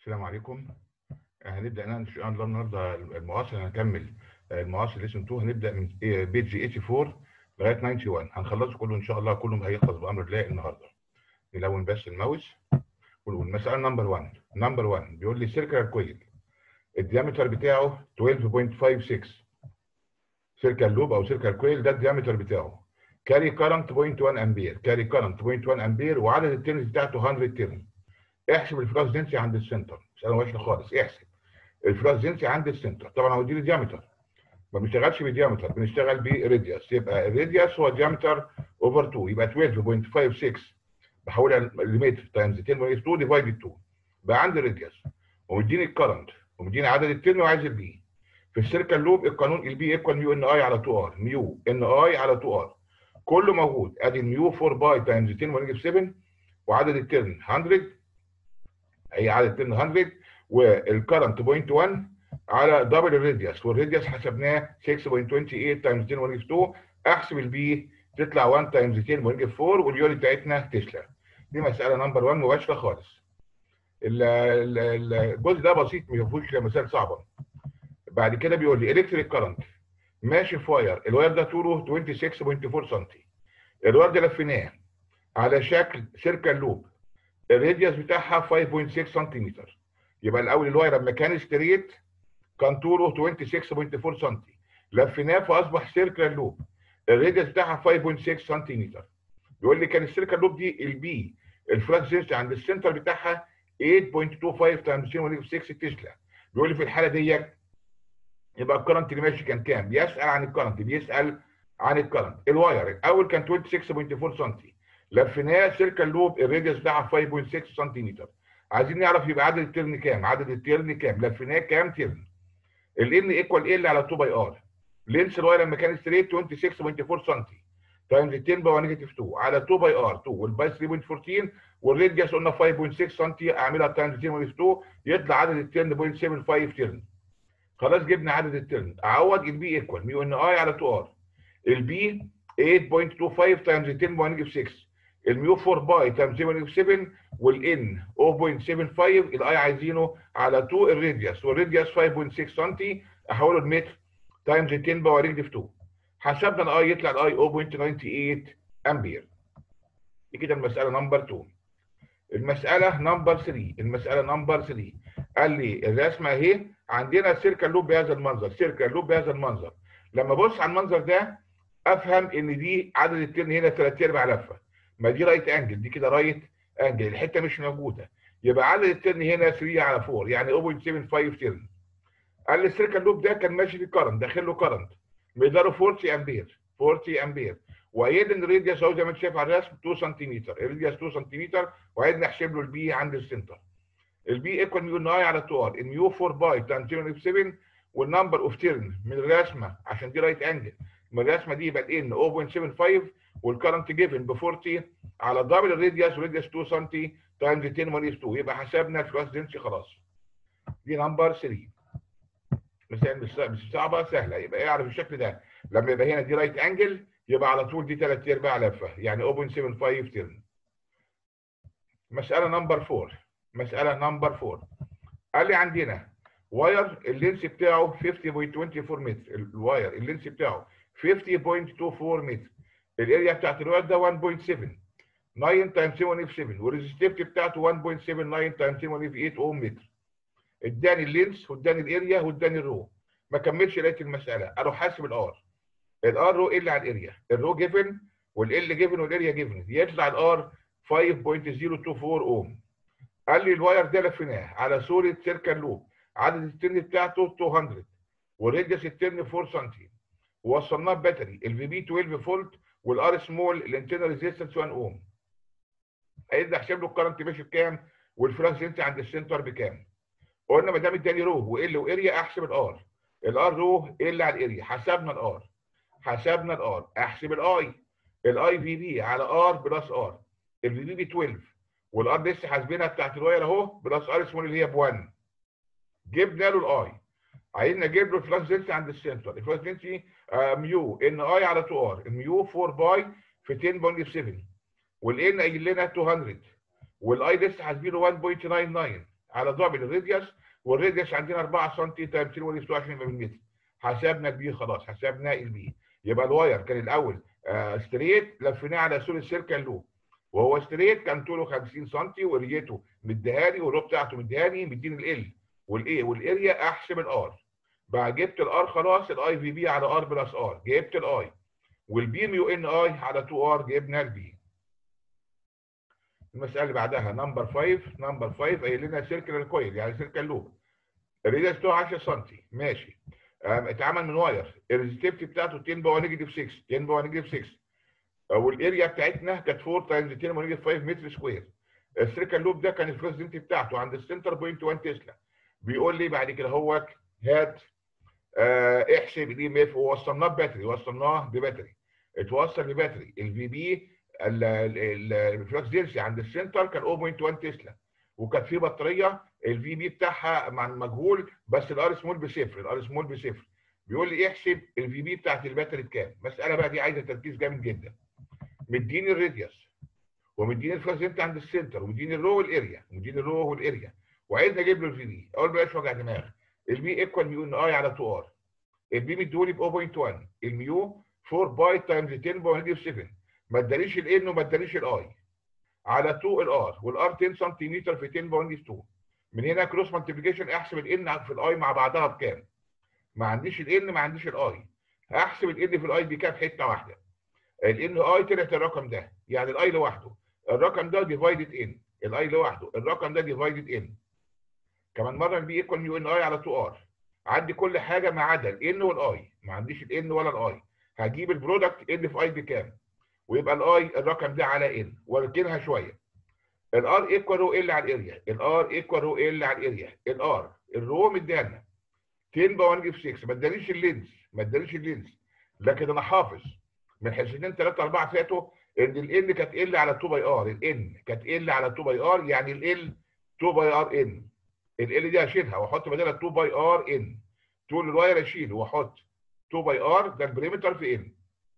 السلام عليكم هنبدا ان شاء الله النهارده المواصل هنكمل المواصل ليسن 2 هنبدا من بيج 84 لغايه 91 هنخلصه كله ان شاء الله كله هيخلص بامر الله النهارده نلون بس الماوس ونقول مساله نمبر 1 نمبر 1 بيقول لي سيركل كويل الديامتر بتاعه 12.56 سيركل لوب او سيركل كويل ده الديامتر بتاعه كاري كارنت 0.1 امبير كاري كارنت 0.1 امبير وعدد التيرنز بتاعته 100 تيرن احسب الفلاكس دنسي عند السنتر مش انا واحده خالص احسب الفلاكس دنسي عند السنتر طبعا هو دي الديامتر ما بنشتغلش بالديامتر بنشتغل براديوس يبقى الراديوس هو ديامتر اوفر 2 يبقى 12.56 بحولها لمتر تايمز 10 باي 2 ديفايد 2 بقى عندي الراديوس ومديني الكرنت ومديني عدد الترن وعايز البي في السيركل لوب القانون البي ايكوال ميو ان اي على 2 ار ميو ان اي على 2 ار كله موجود ادي الميو 4 باي تايمز 10 ونيجاتيف 7 وعدد الترن 100 هي عدد 100 والكرنت 0.1 على دبل الراديوس والراديوس حسبناه 6.28 تايمز 10 ونيجاتيف 2 احسب البي تطلع 1 تايمز 10 ونيجاتيف 4 واليونت بتاعتنا تسلا دي مساله نمبر 1 مباشره خالص الجزء ده بسيط ما فيهوش مسائل صعبه بعد كده بيقول لي الكتريك كرنت ماشي في واير الواير ده طوله 26.4 سم الواير ده لفيناه على شكل سيركل لوب الراديوس بتاعها 5.6 سنتيمتر يبقى الاول الواير لما كان ستريت كان طوله 26.4 سم لفيناه فاصبح سيركل لوب الراديوس بتاعها 5.6 سنتيمتر بيقول لي كان السيركل لوب دي البي الفلاكس عند السنتر بتاعها 8.25 تايمز 6 تسلا بيقول لي في الحاله دي يبقى الكرنت اللي ماشي كان كام؟ بيسال عن الكرنت بيسال عن الكرنت الواير الاول كان 26.4 سم لفيناه سيركل لوب الراديوس بتاعها 5.6 سنتيمتر عايزين نعرف يبقى عدد الترن كام؟ عدد الترن كام؟ لفيناه كام ترن؟ الان ايكوال ال على 2 باي ار لينس الواير لما كان ستريت 26.4 سم تايمز 10 باور نيجاتيف 2 على 2 باي ار 2 والباي 3.14 والراديوس قلنا 5.6 سم اعملها تايمز 10 باور 2 يطلع عدد الترن 0.75 ترن خلاص جبنا عدد الترن اعوض البي ايكوال ميو ان اي على 2 ار البي 8.25 تايمز 10 باور نيجاتيف 6 الميو 4 باي تايمز 7 والان 0.75 الاي عايزينه على 2 الراديوس والراديوس 5.6 سم احوله لمتر تايمز 10 باور نيجاتيف 2 حسبنا الاي يطلع الاي 0.98 امبير دي كده المساله نمبر 2 المساله نمبر 3 المساله نمبر 3 قال لي الرسمه اهي عندنا سيركل لوب بهذا المنظر سيركل لوب بهذا المنظر لما ابص على المنظر ده افهم ان دي عدد الترن هنا ثلاث ارباع لفه ما دي رايت انجل دي كده رايت انجل الحته مش موجوده يبقى عدد الترن هنا 3 على 4 يعني 0.75 ترن قال لي السيركل لوب ده كان ماشي في كرنت داخل له كرنت مقداره 40 امبير 40 امبير وقايل ان الراديوس اهو زي ما انت شايف على الرسم 2 سنتيمتر الراديوس 2 سنتيمتر وعايز نحسب له البي عند السنتر البي ايكوال ميو ان اي على 2 ار الميو 4 باي تايمز 7 والنمبر اوف تيرن من الرسمه عشان دي رايت انجل من الرسمه دي يبقى الان 0.75 والكرنت جيفن ب 40 على دبل الراديوس والراديوس 2 سم تايمز 10 ماينس 2 يبقى حسبنا الفلاس دنسي خلاص دي نمبر 3 مثلا مش صعبه سهله يبقى اعرف الشكل ده لما يبقى هنا دي رايت انجل يبقى على طول دي 3 ارباع لفه يعني 0.75 ترن مساله نمبر 4 مساله نمبر 4 قال لي عندنا واير اللينس بتاعه 50.24 متر الواير اللينس بتاعه 50.24 متر الاريا بتاعت الواير ده 1.7 9 تايمز 7 اف 7 والريزستيفيتي بتاعته 1.79 تايمز 7 اف 8 اوم متر اداني اللينس واداني الاريا واداني الرو ما كملش لقيت المساله اروح حاسب الار الار رو ال على الاريا الرو جيفن والال جيفن والاريا جيفن يطلع الار 5.024 اوم قال لي الواير ده لفيناه على صوره سيركل لوب عدد الترن بتاعته 200 والراديوس الترن 4 سم ووصلناه بباتري الفي بي 12 فولت والار سمول الانترنال ريزيستنس 1 اوم عايز احسب له الكرنت ماشي بكام والفلكس عند السنتر بكام قلنا ما دام اداني رو وال واريا احسب الار الار رو ال على الاريا حسبنا الار حسبنا الار احسب الاي الاي في بي على ار بلس ار الفي بي ب 12 والار لسه حاسبينها بتاعت الواير اهو بلس ار سمول اللي هي ب 1 جبنا له الاي عايزين نجيب له الفلكس دنسي عند السنتر الفلكس دنسي ميو ان اي على 2 ار الميو 4 باي في 10.7 والان قايل لنا 200 والاي لسه حاسبينه 1.99 على ضرب الراديوس والراديوس عندنا 4 سم تايم 2 ودي 26 ملم حسبنا البي خلاص حسبنا البي يبقى الواير كان الاول آه ستريت لفيناه على سول السيركل لوب وهو ستريت كان طوله 50 سم وريته مديهالي والرو بتاعته مديهالي مديني ال والايه والاريا احسب الار بقى جبت الار خلاص الاي في بي على ار بلس ار جبت الاي والبي ميو ان اي على 2 ار جبنا البي المساله اللي بعدها نمبر 5 نمبر 5 قايل لنا سيركل كويل يعني سيركل لوب الريديوس بتاعه 10 سم ماشي اتعمل من واير الريزستيفيتي بتاعته 10 باور نيجاتيف 6 10 باور نيجاتيف 6 والاريا بتاعتنا كانت 4 تايمز 10 باور نيجاتيف 5 متر سكوير السيركل لوب ده كان الفريكونسي بتاعته عند السنتر بوينت 1 تسلا بيقول لي بعد كده هو هات اه احسب الاي ام اف ووصلناه بباتري وصلناه بباتري اتوصل بباتري الفي بي الفلكس دينسي عند السنتر كان 0.1 تسلا وكانت في بطاريه الفي بي بتاعها مع المجهول بس الار سمول بصفر الار سمول بصفر بيقول لي احسب الفي بي بتاعت الباتري بكام المساله بقى دي عايزه تركيز جامد جدا مديني الراديوس ومديني الفلكس دينسي عند السنتر ومديني الرو والاريا ومديني الرو والاريا وعايز اجيب له الفي بي اقول بلاش وجع دماغ البي ايكوال ميو ان اي على 2 ار البي مديهولي ب 0.1 الميو 4 باي تايمز 10 باور 7 ما ادانيش الان وما ادانيش الاي على 2 الار والار 10 سم في 10 باور 2 من هنا كروس مالتيبيكيشن احسب الان في الاي مع بعضها بكام ما عنديش الان ما عنديش الاي احسب الان في الاي بكام حته واحده الان اي طلعت الرقم ده يعني الاي لوحده الرقم ده ديفايدد ان الاي لوحده الرقم ده ديفايدد ان كمان مره البي ايكوال ميو ان اي على 2 ار عندي كل حاجه ما عدا الان والاي ما عنديش الان ولا الاي هجيب البرودكت ان في اي بكام ويبقى الاي الرقم ده على ان واركنها شويه الار ايكوال رو ال على الاريا الار ايكوال رو ال على الاريا الار الرو مديها لنا 10 باور نيجاتيف 6 ما ادانيش اللينز ما ادانيش اللينز لكن انا حافظ من حصتين ثلاثه اربعه فاتوا ان الان كانت ال على 2 باي ار الان كانت ال على 2 باي ار يعني ال 2 باي ار ان ال دي هشيلها واحط بدالها 2 باي ار ان طول الواير اشيله واحط 2 باي ار ده البريمتر في ان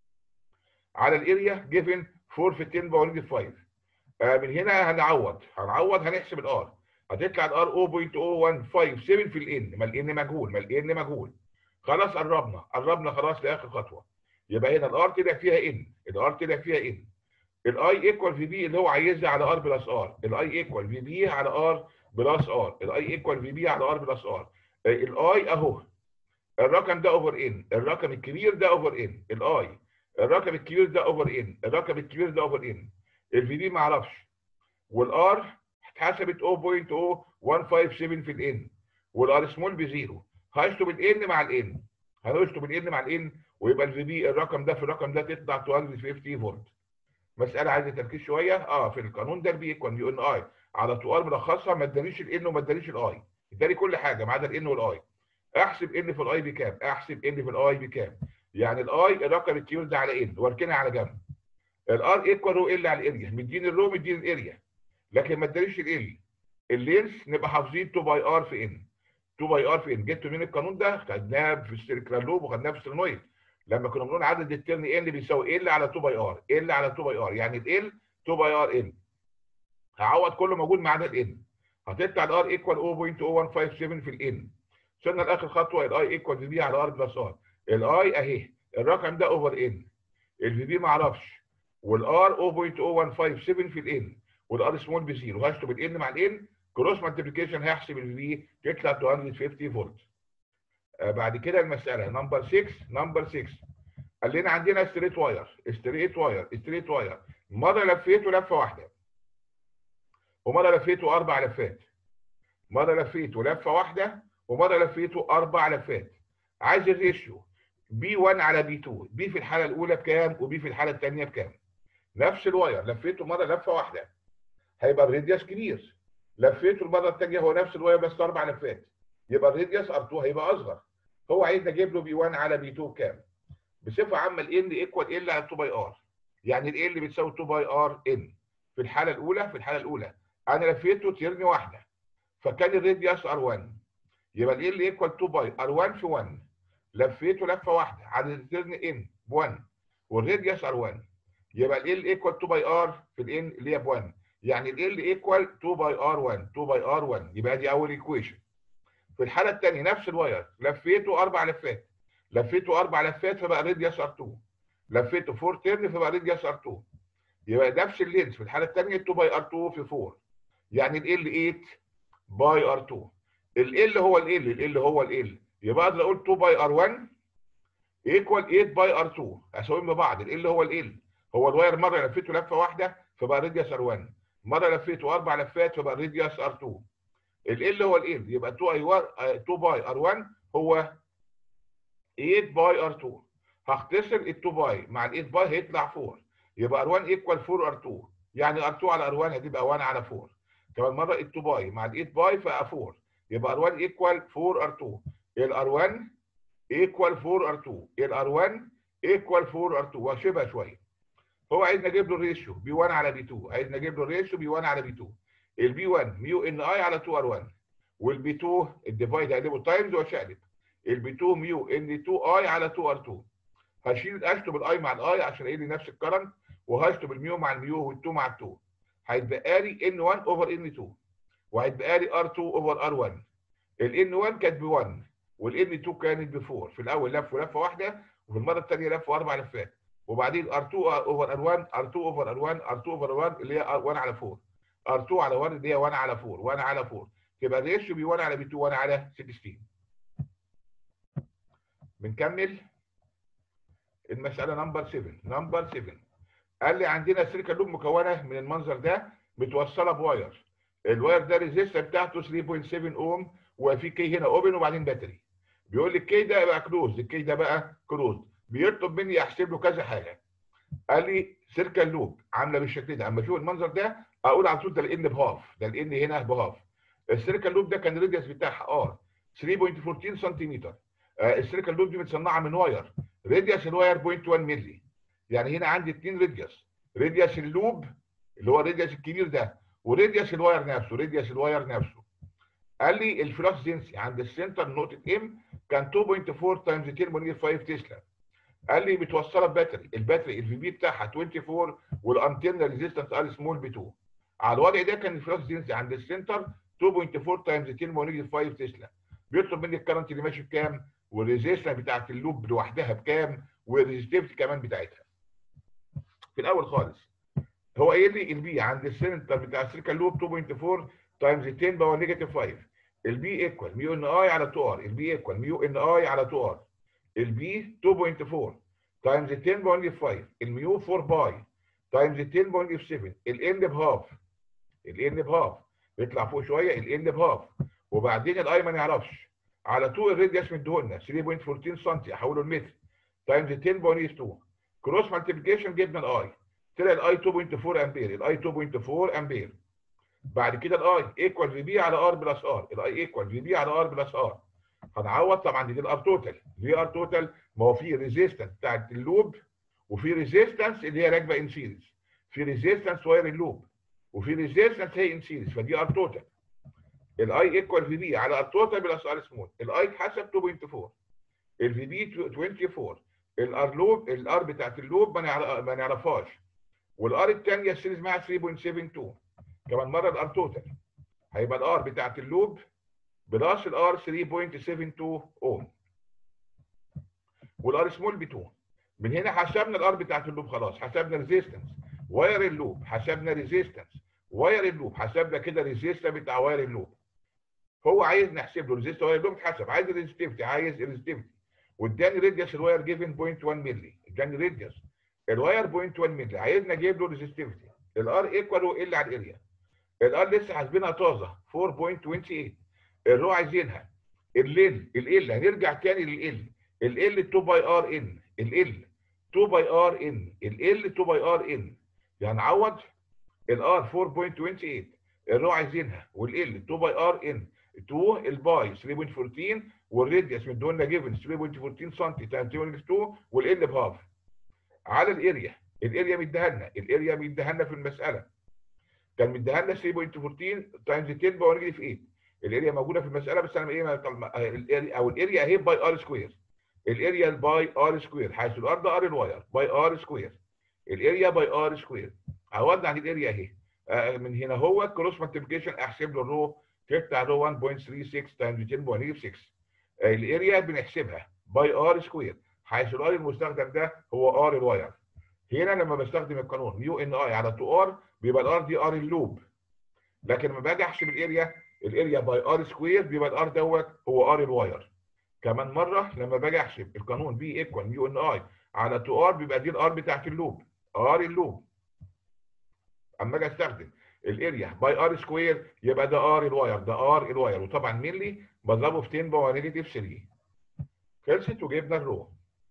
على الاريا جيفن 4 في 10 باور نيجاتيف 5 آه من هنا هنعوض هنعوض هنحسب الار هتطلع الار 0.0157 في الان ما الان مجهول ما الان مجهول خلاص قربنا قربنا خلاص لاخر خطوه يبقى هنا الار طلع فيها ان الار طلع فيها ان الاي ايكوال في بي اللي هو عايزها على ار بلس ار الاي ايكوال في بي على ار بلس ار الاي ايكوال في بي على ار بلس ار الاي اهو الرقم ده اوفر ان الرقم الكبير ده اوفر ان الاي الرقم الكبير ده اوفر ان الرقم الكبير ده اوفر ان الفي بي ما اعرفش والار اتحسبت 0.0157 في الان والار سمول بزيرو هشطب الان مع الان هنشطب الان مع الان ويبقى الفي بي الرقم ده في الرقم ده تطلع 250 فولت مساله عايزه تركيز شويه اه في القانون ده البي ايكوال يو ان اي على 2 ار ملخصها ما ادانيش الان وما ادانيش الاي اداني كل حاجه ما عدا الان والاي احسب ان في الاي بكام احسب ان في الاي بكام يعني الاي الرقم الكبير ده على ان واركنها على جنب الار ايكوال رو ال على الاريا مديني الرو مديني الاريا لكن ما ادانيش ال اللينس نبقى حافظين 2 باي ار في ان 2 باي ار في ان جبت من القانون ده خدناه في السيركلار لوب وخدناه في السيرنويد لما كنا بنقول عدد الترن ان بيساوي ال على 2 باي ار ال على 2 باي ار يعني ال 2 باي ار ان هعوض كله موجود ما عدا الان هتطلع الار ايكوال 0.0157 في الان وصلنا لاخر خطوه الاي ايكوال في بي على ار بلس ار الاي اهي الرقم ده اوفر ان الفي بي ما اعرفش والار 0.0157 في الان والار سمول بزيرو هشطب الان مع الان كروس مالتيبيكيشن هيحسب الفي تطلع 250 فولت آه بعد كده المساله نمبر 6 نمبر 6 قال لنا عندنا ستريت واير ستريت واير ستريت واير مره لفيته لفه واحده ومره لفيته اربع لفات مره لفيته لفه واحده ومره لفيته اربع لفات عايز الريشيو بي 1 على بي 2 بي في الحاله الاولى بكام وبي في الحاله الثانيه بكام نفس الواير لفيته مره لفه واحده هيبقى الراديوس كبير لفيته المره الثانيه هو نفس الواير بس اربع لفات يبقى الراديوس ار 2 هيبقى اصغر هو عايز اجيب له بي 1 على بي 2 بكام بصفه عامه الان ايكوال ال على 2 باي ار يعني ال اللي بتساوي 2 باي ار ان في الحاله الاولى في الحاله الاولى انا لفيته ترن واحده فكان الراديوس ار 1 يبقى ال ايكوال 2 باي ار 1 في 1 لفيته لفه واحده عدد الترن ان ب 1 والراديوس ار 1 يبقى ال ايكوال 2 باي ار في الان اللي هي ب 1 يعني ال ايكوال 2 باي ار 1 2 باي ار 1 يبقى دي اول ايكويشن في الحاله الثانيه نفس الواير لفيته اربع لفات لفيته اربع لفات فبقى راديوس ار 2 لفيته 4 تيرن فبقى راديوس ار 2 يبقى نفس اللينس في الحاله الثانيه 2 باي ار 2 في 4 يعني ال 8 باي ار 2 ال هو ال ال هو ال يبقى اقدر اقول 2 باي ار 1 ايكوال 8 باي ار 2 اساويهم ببعض ال هو ال هو الواير مره لفيته لفه واحده فبقى راديوس ار 1 مره لفيته اربع لفات فبقى راديوس ار 2 ال هو ال يبقى 2 اي 2 باي ار 1 هو 8 باي ار 2 هختصر ال 2 باي مع ال 8 باي هيطلع 4 يبقى ار 1 ايكوال 4 ار 2 يعني ار 2 على ار 1 هتبقى 1 على 4 كمان مره ال 2 باي مع ال 8 باي فبقى 4 يبقى ار 1 ايكوال 4 ار 2 الار 1 ايكوال 4 ار 2 الار 1 ايكوال 4 ار 2 واشبها شويه هو عايزنا نجيب له الريشيو بي 1 على بي 2 عايزنا نجيب له الريشيو بي 1 على بي 2 البي 1 ميو ان اي على 2 ار 1 والبي 2 الديفايد هقلبه تايمز واشقلب البي 2 ميو ان 2 اي على 2 ار 2 هشيل اشطب الاي مع الاي عشان يقل لي نفس الكرنت وهشطب الميو مع الميو وال2 مع ال2 هيتبقى لي ان 1 اوفر ان 2 وهيتبقى لي ار 2 اوفر ار 1 الان 1 كانت ب 1 والان 2 كانت ب 4 في الاول لف لفه واحده وفي المره الثانيه لفوا اربع لفات وبعدين ار 2 اوفر ار 1 ار 2 اوفر ار 1 ار 2 اوفر ار 1 اللي هي 1 على 4 ار 2 على 1 اللي هي 1 على 4 1 على 4 تبقى الريشيو بي 1 على بي 2 1 على 16 بنكمل المساله نمبر 7 نمبر 7 قال لي عندنا سلكه لوب مكونه من المنظر ده متوصله بواير الواير ده ريزيستر بتاعته 3.7 اوم وفي كي هنا اوبن وبعدين باتري بيقول لي الكي ده بقى كلوز الكي ده بقى كلوز بيطلب مني احسب له كذا حاجه قال لي سيركل لوب عامله بالشكل ده اما اشوف المنظر ده اقول على طول ده الان بهاف ده الان هنا بهاف السيركل لوب ده كان الريديوس بتاعها ار 3.14 سنتيمتر آه السيركل لوب دي متصنعه من واير ريديوس الواير 0.1 مللي يعني هنا عندي اثنين ريديوس ريديوس اللوب اللي هو الريديوس الكبير ده وريديوس الواير نفسه ريديوس الواير نفسه قال لي الفلكس دنسي عند السنتر نقطه ام كان 2.4 تايمز 10 مونير 5 تسلا قال لي متوصله بباتري الباتري الفي بي بتاعها 24 والانترنال ريزيستنس ار سمول ب 2 على الوضع ده كان الفلكس دنسي عند السنتر 2.4 تايمز 10 مونير 5 تسلا بيطلب مني الكرنت اللي ماشي بكام والريزيستنس بتاعت اللوب لوحدها بكام والريزستيفيتي كمان بتاعتها في الاول خالص هو قايل لي البي عند السنتر بتاع السيركل لوب 2.4 تايمز 10 باور نيجاتيف 5 البي ايكوال ميو ان اي على 2 ار البي ايكوال ميو ان اي على 2 ار البي 2.4 تايمز 10 باور نيجاتيف 5 الميو 4 باي تايمز 10 باور نيجاتيف 7 الان بهاف الان بهاف بيطلع فوق شويه الان بهاف وبعدين الاي ما نعرفش على 2 الراديوس مديهولنا 3.14 سم احوله لمتر تايمز 10 باور نيجاتيف 2 كروس مالتيبيكيشن جبنا الاي طلع الاي 2.4 امبير الاي 2.4 امبير بعد كده الاي ايكوال في بي على ار بلس ار الاي ايكوال في بي على ار بلس ار هنعوض طبعا دي الار توتال في ار توتال ما هو في ريزيستنس بتاعت اللوب وفي ريزيستنس اللي هي راكبه ان سيريز في ريزيستنس واير اللوب وفي ريزيستنس هي ان سيريز فدي ار توتال الاي ايكوال في بي على ار توتال بلس ار سمول الاي اتحسب 2.4 الفي بي 24 الار لوب الار بتاعت اللوب ما نعرفهاش والار الثانيه السيريز معاها 3.72 كمان مره الار توتال هيبقى الار بتاعت اللوب بلس الار 3.72 اوم والار سمول ب 2 من هنا حسبنا الار بتاعت اللوب خلاص حسبنا ريزيستنس واير اللوب حسبنا ريزيستنس واير اللوب حسبنا كده ريزيستنس بتاع واير اللوب هو عايز نحسب له ريزيستنس واير اللوب اتحسب عايز الريزستيفيتي عايز الريزستيفيتي واداني ريديوس الواير جيفن 0.1 مللي اداني ريديوس الواير 0.1 مللي عايزنا اجيب له ريزستيفيتي الار ايكوال ال على الاريا الار لسه حاسبينها طازه 4.28 الرو عايزينها الليل ال هنرجع تاني لل ال 2 باي ار ان ال 2 باي ار ان ال 2 باي ار ان يعني عوض الار 4.28 الرو عايزينها والال 2 باي ار ان 2 الباي 3.14 والراديوس مدولنا جيفن 3.14 سم تايم 2 والال بهاف على الاريا الاريا مديها لنا الاريا مديها لنا في المساله كان مديها لنا 3.14 تايمز 10 باور نيجاتيف 8 الاريا موجوده في المساله بس انا ايه الاريا او الاريا اهي باي ار سكوير الاريا باي ار سكوير حيث الار ده ار الواير باي ار سكوير الاريا باي ار سكوير عوضنا عن الاريا اهي آه، من هنا هو كروس مالتيبيكيشن احسب له الرو تطلع رو 1.36 تايمز 10.6 الاريا بنحسبها باي ار سكوير حيث الار المستخدم ده هو ار الواير هنا لما بستخدم القانون ميو ان اي على 2 ار بيبقى الار دي ار اللوب لكن لما باجي احسب الاريا الاريا باي ار سكوير بيبقى الار دوت هو ار الواير كمان مره لما باجي احسب القانون بي ايكوال ميو ان اي على 2 ار بيبقى دي الار بتاعت اللوب ار اللوب اما اجي استخدم الاريا باي ار سكوير يبقى ده ار الواير ده ار الواير وطبعا ملي بضربه في 10 باور نيجاتيف 3 خلصت وجبنا الرو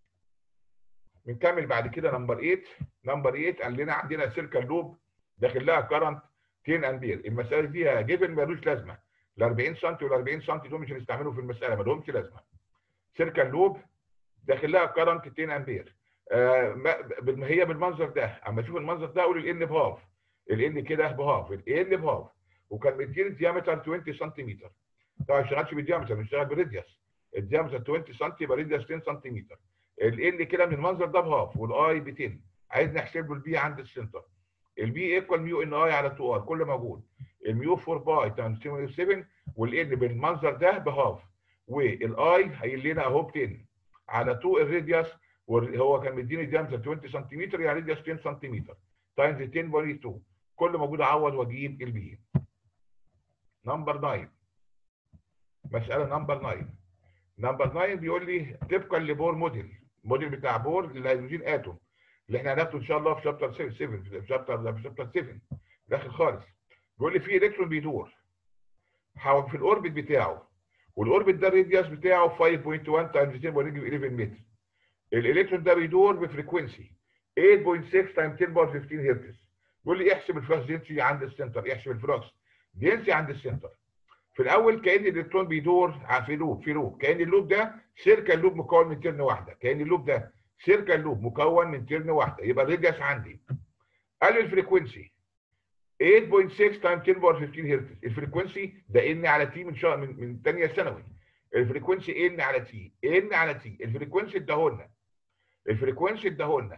بنكمل بعد كده نمبر 8 نمبر 8 قال لنا عندنا سيركل لوب داخل لها كرنت 10 امبير المساله دي فيها جيفن ملوش لازمه ال 40 سم وال 40 سم دول مش هنستعملهم في المساله ما لهمش لازمه سيركل لوب داخل لها كرنت 10 امبير آه هي بالمنظر ده اما اشوف المنظر ده اقول الان بهاف الان كده بهاف الان بهاف وكان مديني ديامتر 20 سنتيمتر طبعا ما اشتغلش بالديامتر بنشتغل بالريديوس الديامتر 20 سم يبقى ريديوس 10 سنتيمتر الان كده من المنظر ده بهاف والاي ب 10 عايز نحسب له البي عند السنتر البي ايكوال ميو ان اي على 2 ار كل موجود الميو 4 باي تايمز 7 والان بالمنظر ده بهاف والاي هيقول لنا اهو ب 10 على 2 الراديوس هو كان مديني ديامتر 20 سنتيمتر يعني راديوس 10 سنتيمتر تايمز 10.2 كل موجود اعوض واجيب البي نمبر 9 مساله نمبر 9 نمبر 9 بيقول لي طبقا لبور موديل الموديل بتاع بور للهيدروجين اتوم اللي احنا هناخده ان شاء الله في شابتر 7 في شابتر في شابتر 7 داخل خالص بيقول لي في الكترون بيدور حول في الاوربت بتاعه والاوربت ده الراديوس بتاعه 5.1 تايمز 10 11 متر الالكترون ده بيدور بفريكونسي 8.6 تايمز 10 باور 15 هرتز بيقول لي احسب الفلكس دينسي عند السنتر احسب الفلكس دينسي عند السنتر في الاول كان الالكترون بيدور في لوب في لوب كان اللوب ده سيركل لوب مكون من ترن واحده كان اللوب ده سيركل لوب مكون من ترن واحده يبقى الريديوس عندي قال الفريكونسي 8.6 تايم 10 باور 15 هرتز الفريكونسي ده ان على تي من شهر من من ثانيه ثانوي الفريكونسي ان على تي ان على تي الفريكونسي اداهولنا الفريكونسي اداهولنا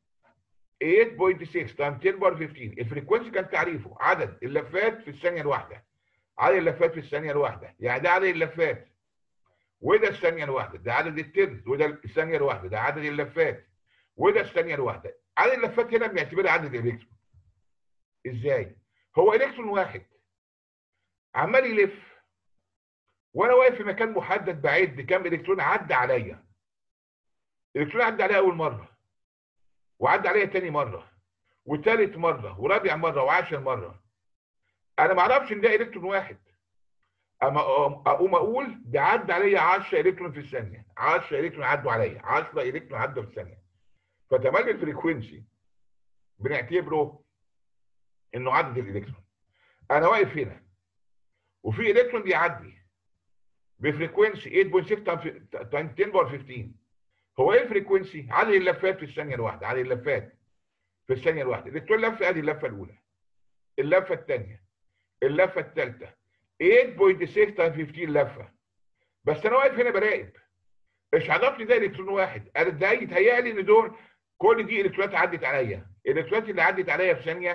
8.6 تايم 10 باور 15 الفريكونسي كان تعريفه عدد اللفات في الثانيه الواحده عدد اللفات في الثانيه الواحده يعني ده عدد اللفات وده الثانيه الواحده ده عدد الترز وده الثانيه الواحده ده عدد اللفات وده الثانيه الواحده عدد اللفات هنا بنعتبرها عدد الالكترون ازاي هو الكترون واحد عمال يلف وانا واقف في مكان محدد بعد كام الكترون عدى عليا الالكترون عدى عليا اول مره وعدى عليا تاني مره وثالث مره ورابع مره وعاشر مره انا ما اعرفش ان ده الكترون واحد اما اقوم اقول ده عدى عليا 10 الكترون في الثانيه 10 الكترون عدوا عليا 10 الكترون عدوا في الثانيه فتملي الفريكونسي بنعتبره انه عدد الالكترون انا واقف هنا وفي الكترون بيعدي بفريكونسي 8.6 تايم 10 باور 15 هو ايه الفريكونسي؟ عدد اللفات في الثانيه الواحده عدد اللفات في الثانيه الواحده الالكترون لف ادي اللفه الاولى اللفه الثانيه اللفه الثالثه 8.6 تايم 15 لفه بس انا واقف هنا براقب مش عرفني ده الكترون واحد انا ده يتهيأ لي ان دول كل دي الكترونات عدت عليا الالكترونات اللي عدت عليا في ثانيه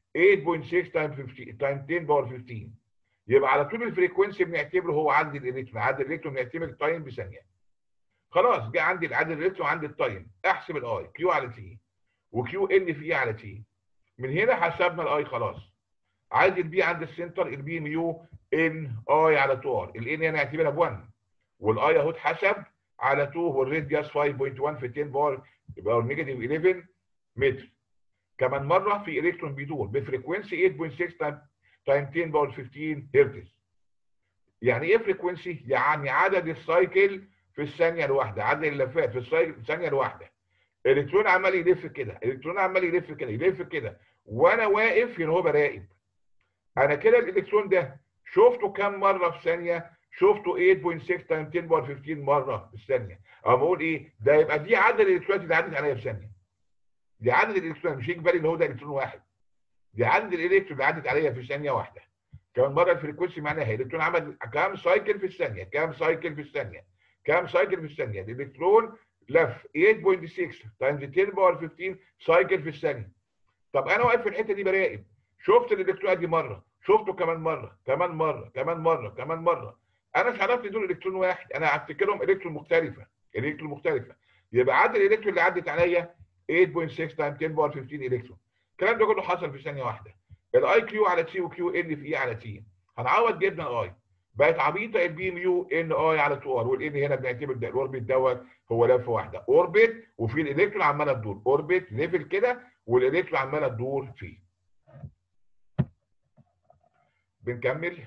8.6 تايم 15 تايم 10 باور 15 يبقى على طول الفريكونسي بنعتبره هو عدد الالكترون عدد الالكترون بنعتبر التايم بثانيه خلاص جه عندي عدد الالكترون عندي التايم احسب الاي كيو على تي وكيو ان في على تي من هنا حسبنا الاي خلاص عايز البي عند السنتر البي ميو ان اي على 2 ار الان هنا اعتبرها ب 1 والاي اهو اتحسب على 2 والراديوس 5.1 في 10 بار يبقى نيجاتيف 11 متر كمان مره في الكترون بيدور بفريكونسي 8.6 تايم 10 باور 15 هرتز يعني ايه فريكونسي يعني عدد السايكل في الثانيه الواحده عدد اللفات في الثانيه الواحده الالكترون عمال يلف كده الالكترون عمال يلف كده يلف كده وانا واقف هنا هو براقب انا كده الالكترون ده شفته كام مره في ثانيه شفته 8.6 تايم 10 باور 15 مره في الثانيه او بقول ايه ده يبقى دي عدد الالكترونات اللي عدت عليا في ثانيه دي عدد الالكترون مش يجي بالي ان هو ده الكترون واحد دي عدد الالكترون اللي عدت عليا في ثانيه واحده كمان مره الفريكونسي معناها الالكترون عمل كام سايكل في الثانيه كام سايكل في الثانيه كام سايكل في الثانيه الالكترون لف 8.6 تايمز 10 باور 15 سايكل في الثانيه طب انا واقف في الحته دي براقب شفت الالكترون دي مره شفته كمان مره كمان مره كمان مره كمان مره انا مش عرفت دول الكترون واحد انا هفتكرهم الكترون مختلفه الكترون مختلفه يبقى عدد الالكترون اللي عدت عليا 8.6 تايم 10 باور 15 الكترون الكلام ده كله حصل في ثانيه واحده الاي كيو على تي وكيو ان في اي على تي هنعوض جبنا الاي بقت عبيطه البي ميو ان اي على 2 ار والان هنا بنعتبر ده الاوربت دوت هو لفه واحده اوربت وفي الالكترون عماله تدور اوربت ليفل كده والالكترون عماله تدور فيه بنكمل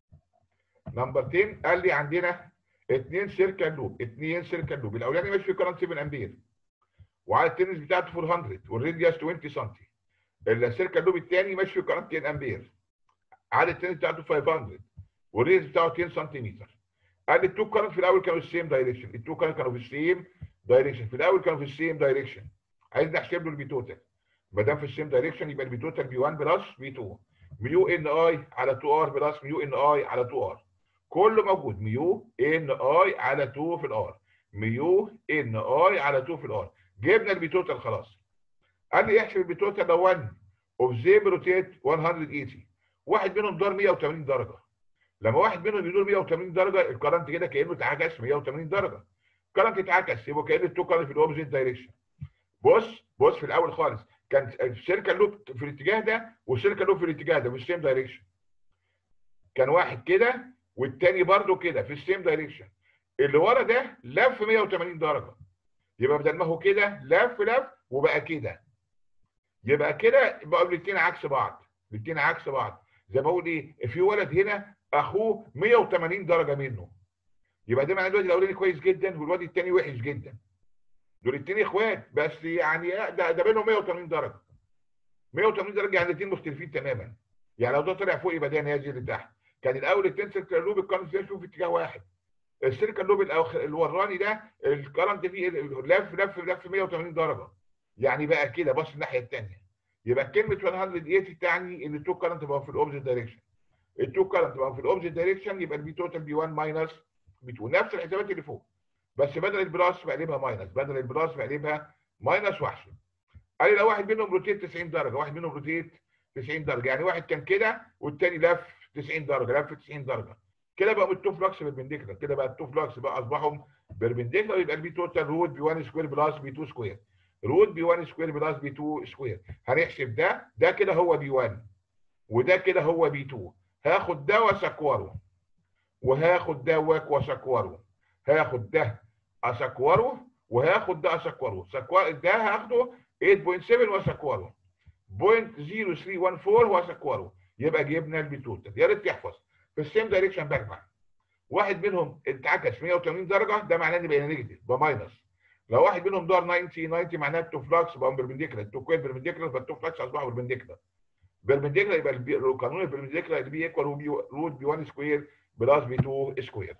نمبر 10 قال لي عندنا اثنين سيركل لوب اثنين سيركل لوب الاولاني ماشي في كرنت 7 امبير وعلى التنس بتاعته 400 والراديوس 20 سم السيركل لوب الثاني ماشي في كرنت 10 امبير على التنس بتاعته 500 والريز بتاعه 10 سنتيمتر قال لي التو كرنت في الاول كانوا في السيم دايركشن التو كرنت كانوا في السيم دايركشن في الاول كانوا في السيم دايركشن عايز نحسب له البي توتال ما دام في السيم دايركشن يبقى البي توتال بي 1 بلس بي 2 ميو ان اي على 2 ار بلس ميو ان اي على 2 ار كله موجود ميو ان اي على 2 في الار ميو ان اي على 2 في الار جبنا البي توتال خلاص قال لي احسب البي توتال ده 1 اوف زيم روتيت 180 واحد منهم دار 180 درجه لما واحد منهم يدور 180 درجه الكرنت كده كانه اتعكس 180 درجه الكرنت اتعكس يبقى كان التو كرنت في الاوبزيت دايركشن بص بص في الاول خالص كان الشركه اللوب في الاتجاه ده والشركه اللوب في الاتجاه ده في السيم دايركشن كان واحد كده والتاني برده كده في السيم دايركشن اللي ورا ده لف 180 درجه يبقى بدل ما هو كده لف لف وبقى كده يبقى كده بقوا الاثنين عكس بعض الاثنين عكس بعض زي ما اقول ايه في ولد هنا اخوه 180 درجه منه يبقى ده معناه الواد الاولاني كويس جدا والواد الثاني وحش جدا دول الاثنين اخوات بس يعني ده ده بينهم 180 درجه 180 درجه يعني الاثنين مختلفين تماما يعني لو ده طلع فوق يبقى ده نازل لتحت كان الاول التنسل لوب الكرنت فيه في اتجاه واحد السيركل لوب الوراني ده الكرنت فيه لف لف لف 180 درجه يعني بقى كده بص الناحيه الثانيه يبقى كلمه 180 تعني ان التو كرنت بقوا في الاوبزيت دايركشن التو كرنت بقوا في الاوبزيت دايركشن يبقى البي توتال بي 1 ماينس بي 2 نفس الحسابات اللي فوق بس بدل البلاس بقلبها ماينس بدل البلاس بقلبها ماينس واحسب قال لي لو واحد منهم روتيت 90 درجه واحد منهم روتيت 90 درجه يعني واحد كان كده والتاني لف 90 درجه لف 90 درجه كده بقى التو فلكس بيربنديكولار كده بقى التو فلكس بقى اصبحوا بيربنديكولار يبقى البي توتال روت بي 1 سكوير بلس بي 2 سكوير روت بي 1 سكوير بلس بي 2 سكوير هنحسب ده ده كده هو بي 1 وده كده هو بي 2 هاخد ده واسكوره وهاخد ده واسكوره هاخد ده اسكوره وهاخد ده اسكوره سكوار ده هاخده 8.7 واسكوره 0.0314 واسكوره يبقى جبنا البي توتال يا ريت تحفظ في السيم دايركشن بجمع واحد منهم اتعكس 180 درجه ده معناه ان بقى نيجاتيف بماينس لو واحد منهم دار 90 90 معناه التو فلكس بقى بيربنديكولار التو كويل بيربنديكولار فالتو فلكس اصبحوا بيربنديكولار بيربنديكولار يبقى البي... قانون البيربنديكولار اللي بي ايكوال بي روت بي 1 سكوير بلس بي 2 سكوير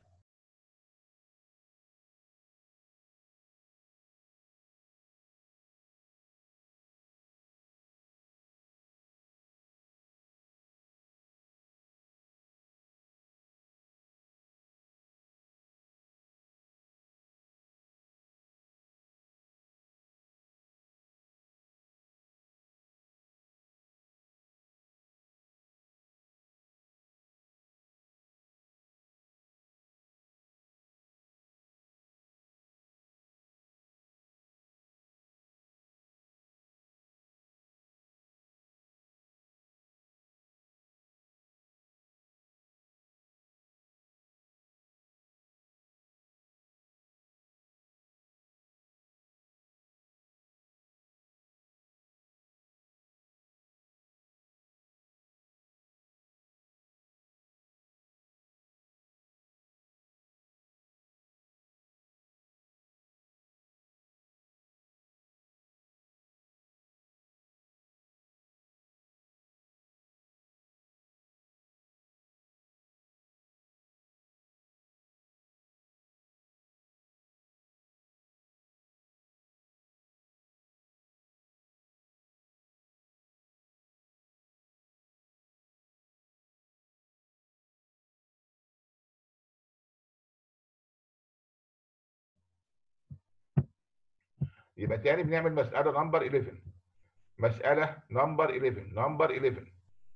يبقى تاني بنعمل مسألة نمبر 11 مسألة نمبر 11 نمبر 11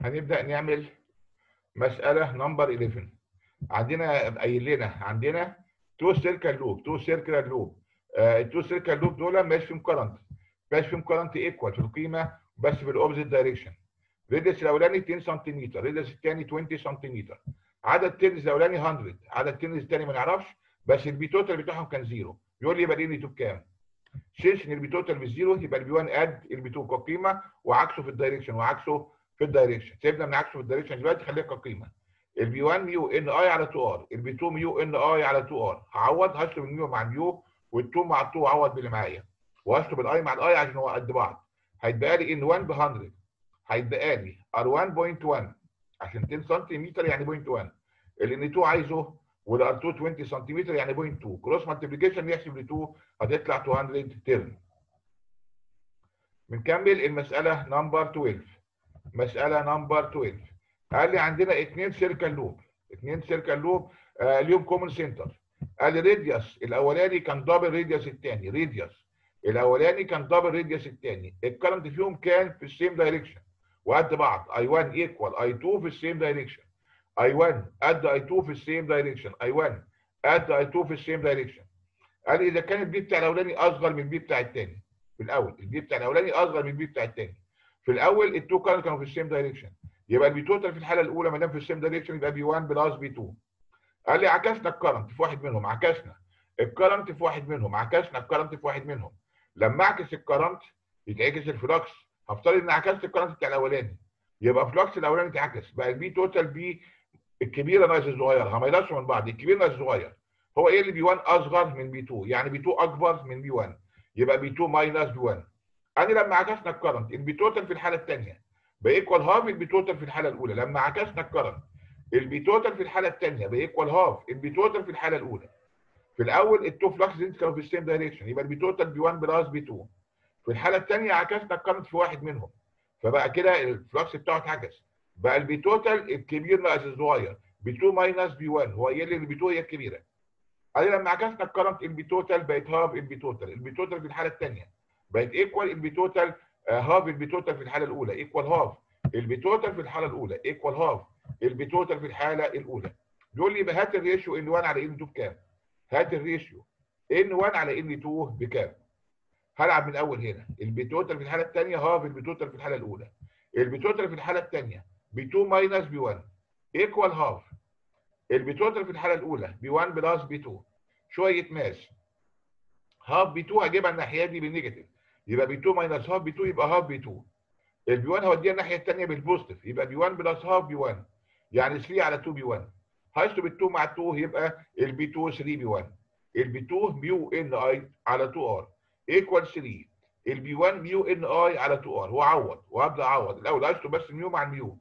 هنبدا نعمل مساله نمبر 11 عندنا قايل لنا عندنا تو سيركل لوب تو سيركل لوب التو سيركل لوب دول ماشي فيهم كرنت ماشي فيهم كرنت ايكوال في القيمه بس في الاوبزيت دايركشن ريديوس الاولاني 10 سنتيمتر ريديوس الثاني 20 سنتيمتر عدد تيرز الاولاني 100 عدد تيرز الثاني ما نعرفش بس البي توتال بتاعهم كان زيرو يقول لي يبقى الان 2 بكام؟ سينس ان البي توتال بالزيرو يبقى البي 1 قد البي 2 كقيمه وعكسه في الدايركشن وعكسه في الدايركشن سيبنا من عكسه في الدايركشن دلوقتي خليها كقيمه البي 1 ميو ان اي على 2 ار البي 2 ميو ان اي على 2 ار هعوض هشطب الميو مع الميو وال2 مع ال2 اعوض باللي معايا وهشطب الاي مع الاي عشان هو قد بعض هيتبقى لي ان 1 ب 100 هيتبقى لي ار 1.1 عشان 10 سنتيمتر يعني 0.1 الان 2 عايزه والار 2 20 سنتيمتر يعني 0.2 كروس مالتيبليكيشن يحسب ل 2 هتطلع 200 ترم بنكمل المساله نمبر 12 مساله نمبر 12 قال لي عندنا اثنين سيركل لوب اثنين سيركل لوب آه ليهم كومن سنتر قال لي راديوس الاولاني كان دبل راديوس الثاني راديوس الاولاني كان دبل راديوس الثاني الكرنت فيهم كان في السيم دايركشن وقد بعض اي 1 ايكوال اي 2 في السيم دايركشن اي 1 قد اي 2 في السيم دايركشن اي 1 قد اي 2 في السيم دايركشن قال لي اذا كان البي بتاع الاولاني اصغر من البي بتاع الثاني في الاول البي بتاع الاولاني اصغر من البي بتاع الثاني في الاول التو كانوا كانوا في السيم دايركشن يبقى البي توتال في الحاله الاولى ما دام في السيم دايركشن يبقى بي 1 بلس بي 2 قال لي عكسنا الكرنت في واحد منهم عكسنا الكرنت في واحد منهم عكسنا الكرنت في واحد منهم لما اعكس الكرنت يتعكس الفلكس هفترض ان عكست الكرنت بتاع الاولاني يبقى فلكس الاولاني اتعكس بقى البي توتال بي الكبيره ناقص الصغيره هما من بعض الكبير ناقص الصغير هو ايه اللي بي 1 اصغر من بي 2 يعني بي 2 اكبر من بي 1 يبقى بي 2 ماينس بي 1 انا لما عكسنا الكرنت البي توتال في الحاله الثانيه بايكوال هاف البي توتال في الحاله الاولى لما عكسنا الكرنت البي توتال في الحاله الثانيه بايكوال هاف البي توتال في الحاله الاولى في الاول التو فلكس كانوا في السيم دايركشن يبقى البي توتال بي 1 بلس بي 2 في الحاله الثانيه عكسنا الكرنت في واحد منهم فبقى كده الفلكس بتاعه اتعكس بقى البي توتال الكبير ناقص الصغير بي 2 ماينس بي 1 هو قايل لي البي 2 هي الكبيره ادي لما عكسنا الكرنت البي توتال بقت هاف البي توتال البي توتال في الحاله الثانيه بقت ايكوال البي توتال هاف البي توتال في الحاله الاولى ايكوال هاف البي توتال في الحاله الاولى ايكوال هاف البي توتال في الحاله الاولى بيقول لي يبقى هات الريشيو ان 1 على ان 2 بكام؟ هات الريشيو ان 1 على ان 2 بكام؟ هلعب من اول هنا البي توتال في الحاله الثانيه هاف البي توتال في الحاله الاولى البي توتال في الحاله الثانيه بي 2 ماينس بي 1 ايكوال هاف البي توتال في الحاله الاولى بي 1 بلس بي 2 شويه ماس هاف بي 2 هجيبها الناحيه دي بالنيجاتيف يبقى بي 2 ماينس هاف بي 2 يبقى هاف بي 2 البي 1 هوديها الناحيه الثانيه بالبوزيتيف يبقى بي 1 بلس هاف بي 1 يعني 3 على 2 بي 1 هشطب ال 2 مع 2 يبقى البي 2 3 بي 1 البي 2 ميو ان اي على 2 ار ايكوال 3 البي 1 ميو ان اي على 2 ار وعوض وهبدا اعوض الاول هشطب بس الميو مع الميو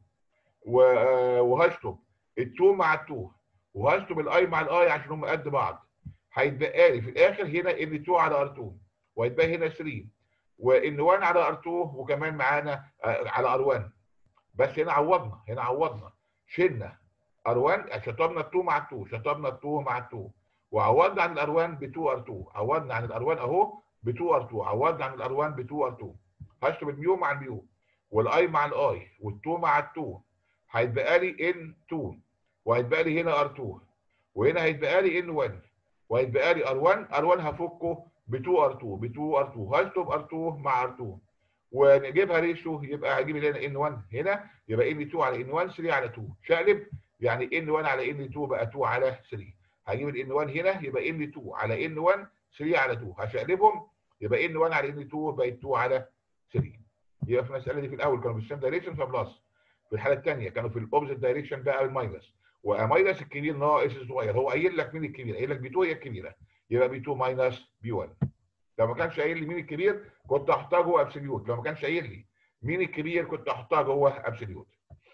وهشطب ال2 مع ال2 وهشطب الاي مع الاي عشان هم قد بعض هيتبقى لي في الاخر هنا ان 2 على ار2 وهيتبقى هنا 3 وان 1 على ار2 وكمان معانا على ار1 بس هنا عوضنا هنا عوضنا شلنا ار1 شطبنا ال2 مع ال2 شطبنا ال2 مع ال2 وعوضنا عن الار1 ب 2 ار2 عوضنا عن الار1 اهو ب 2 ار2 عوضنا عن الار1 ب 2 ار2 هشطب الميو مع الميو والاي مع الاي وال2 مع ال2 هيتبقى لي ان 2 وهيتبقى لي هنا ار2 وهنا هيتبقى لي ان 1 وهيتبقى لي ار1 ار1 هفكه ب 2 ار2 ب 2 ار2 هشطب ار2 مع ار2 ونجيبها ريشيو يبقى هجيب هنا ان 1 هنا يبقى ان 2 على ان 1 3 على 2 شقلب يعني ان 1 على ان 2 بقى 2 على 3 هجيب الان 1 هنا يبقى ان 2 على ان 1 3 على 2 هشقلبهم يبقى ان 1 على ان 2 بقت 2 على 3 يبقى في المساله دي في الاول كانوا في السيم دايركشن فبلس في الحاله الثانيه كانوا في الاوبزيت دايركشن بقى الماينس وماينس الكبير ناقص الصغير هو قايل لك مين الكبير قايل لك بي 2 هي الكبيره يبقى بي 2 ماينس بي 1 لو ما كانش قايل لي مين الكبير كنت هحطها جوه ابسوليوت لو ما كانش قايل لي مين الكبير كنت هحطها جوه ابسوليوت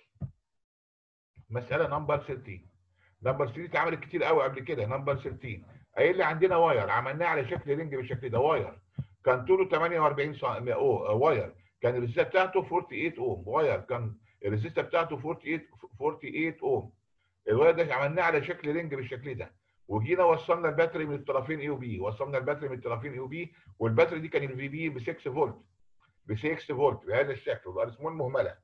مساله نمبر 13 نمبر 3 اتعملت كتير قوي قبل كده نمبر 13 قايل لي عندنا واير عملناه على شكل رينج بالشكل ده واير كان طوله 48 سم واير كان الريزيستة بتاعته 48 اوم واير كان الريزيستة بتاعته 48 48 اوم الواير ده عملناه على شكل رينج بالشكل ده وجينا وصلنا الباتري من الطرفين اي وبي وصلنا الباتري من الطرفين اي وبي والباتري دي كان الفي بي ب 6 فولت ب 6 فولت بهذا الشكل والارسمون مهمله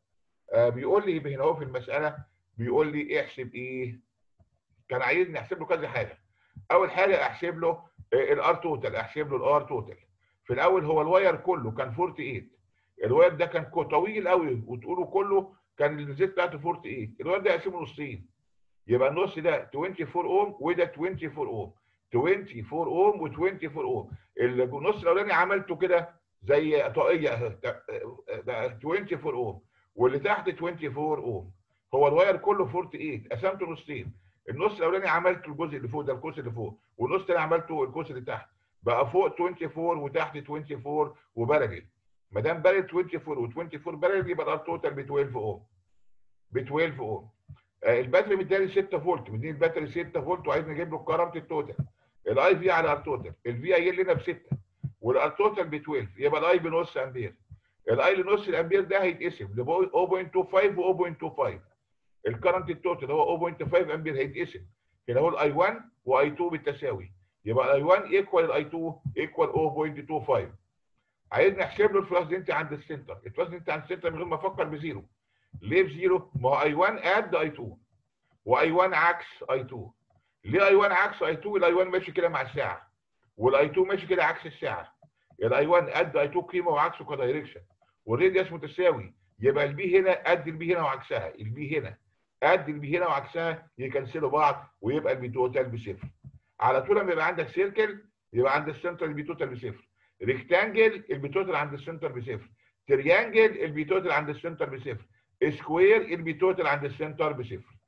آه بيقول لي هنا اهو في المساله بيقول لي احسب ايه كان عايزني احسب له كذا حاجه اول حاجه احسب له الار توتال احسب له الار توتال في الاول هو الواير كله كان 48 الواير ده كان طويل قوي وتقولوا كله كان الزيت بتاعته 48 الواير ده اقسمه نصين يبقى النص ده 24 اوم وده 24 اوم 24 اوم و24 اوم النص الاولاني عملته كده زي طاقيه 24 اوم واللي تحت 24 اوم هو الواير كله 48 قسمته نصين النص الاولاني عملته الجزء اللي فوق ده الكوس اللي فوق والنص الثاني عملته الكوس اللي تحت بقى فوق 24 وتحت 24 وبارجل ما دام بارل 24 و24 بارل يبقى الار توتال ب 12 اوم ب 12 اوم آه الباتري مداني 6 فولت مديني الباتري 6 فولت وعايز نجيب له الكرنت التوتال الاي في على الار توتال الفي قايل لنا ب 6 والار توتال ب 12 يبقى الاي بنص امبير الاي لنص الامبير ده هيتقسم ل 0.25 و 0.25 الكرنت التوتال هو 0.5 امبير هيتقسم هنا هو الاي 1 واي 2 بالتساوي يبقى الاي 1 ايكوال الاي 2 ايكوال 0.25 عايز نحسب له الفلاس انت عند السنتر الفلاس انت عند السنتر من غير ما افكر بزيرو ليه بزيرو؟ ما هو اي 1 قد اي 2 واي 1 عكس اي 2 ليه اي 1 عكس اي 2 الاي 1 ماشي كده مع الساعه والاي 2 ماشي كده عكس الساعه الاي 1 قد اي 2 قيمه وعكسه كدايركشن والراديوس متساوي يبقى البي هنا قد البي هنا وعكسها البي هنا قد البي هنا وعكسها يكنسلوا بعض ويبقى البي توتال بصفر على طول لما يبقى عندك سيركل يبقى عند السنتر البي توتال بصفر ريكتانجل البي توتال عند السنتر بصفر تريانجل البي توتال عند السنتر بصفر سكوير البي توتال عند السنتر بصفر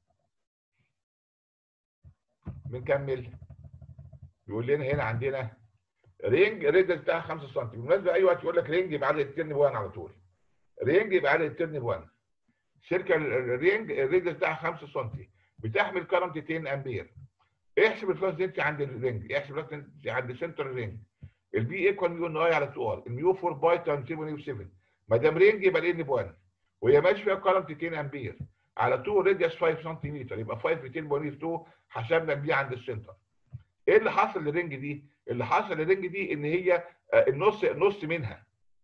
بنكمل يقول لنا هنا عندنا رينج الريدج بتاعها 5 سم بالمناسبه اي وقت يقول لك رينج يبقى عدد الترن ب1 على طول رينج يبقى عدد الترن ب1 شركه الرينج الريدج بتاعها 5 سم بتحمل كرنت 10 امبير احسب الفلاس دنسي عند الرينج احسب الفلاس دنسي عند سنتر الرينج البي ايكوال ميو ان اي على 2 ار الميو 4 باي تايمز 7 ما دام رينج يبقى الان ب1 وهي ماشيه فيها كرنت 10 امبير على 2 راديوس 5 سم يبقى 5 في 10 حسبنا البي عند السنتر ايه اللي حصل للرينج دي؟ اللي حصل للرينج دي ان هي النص نص منها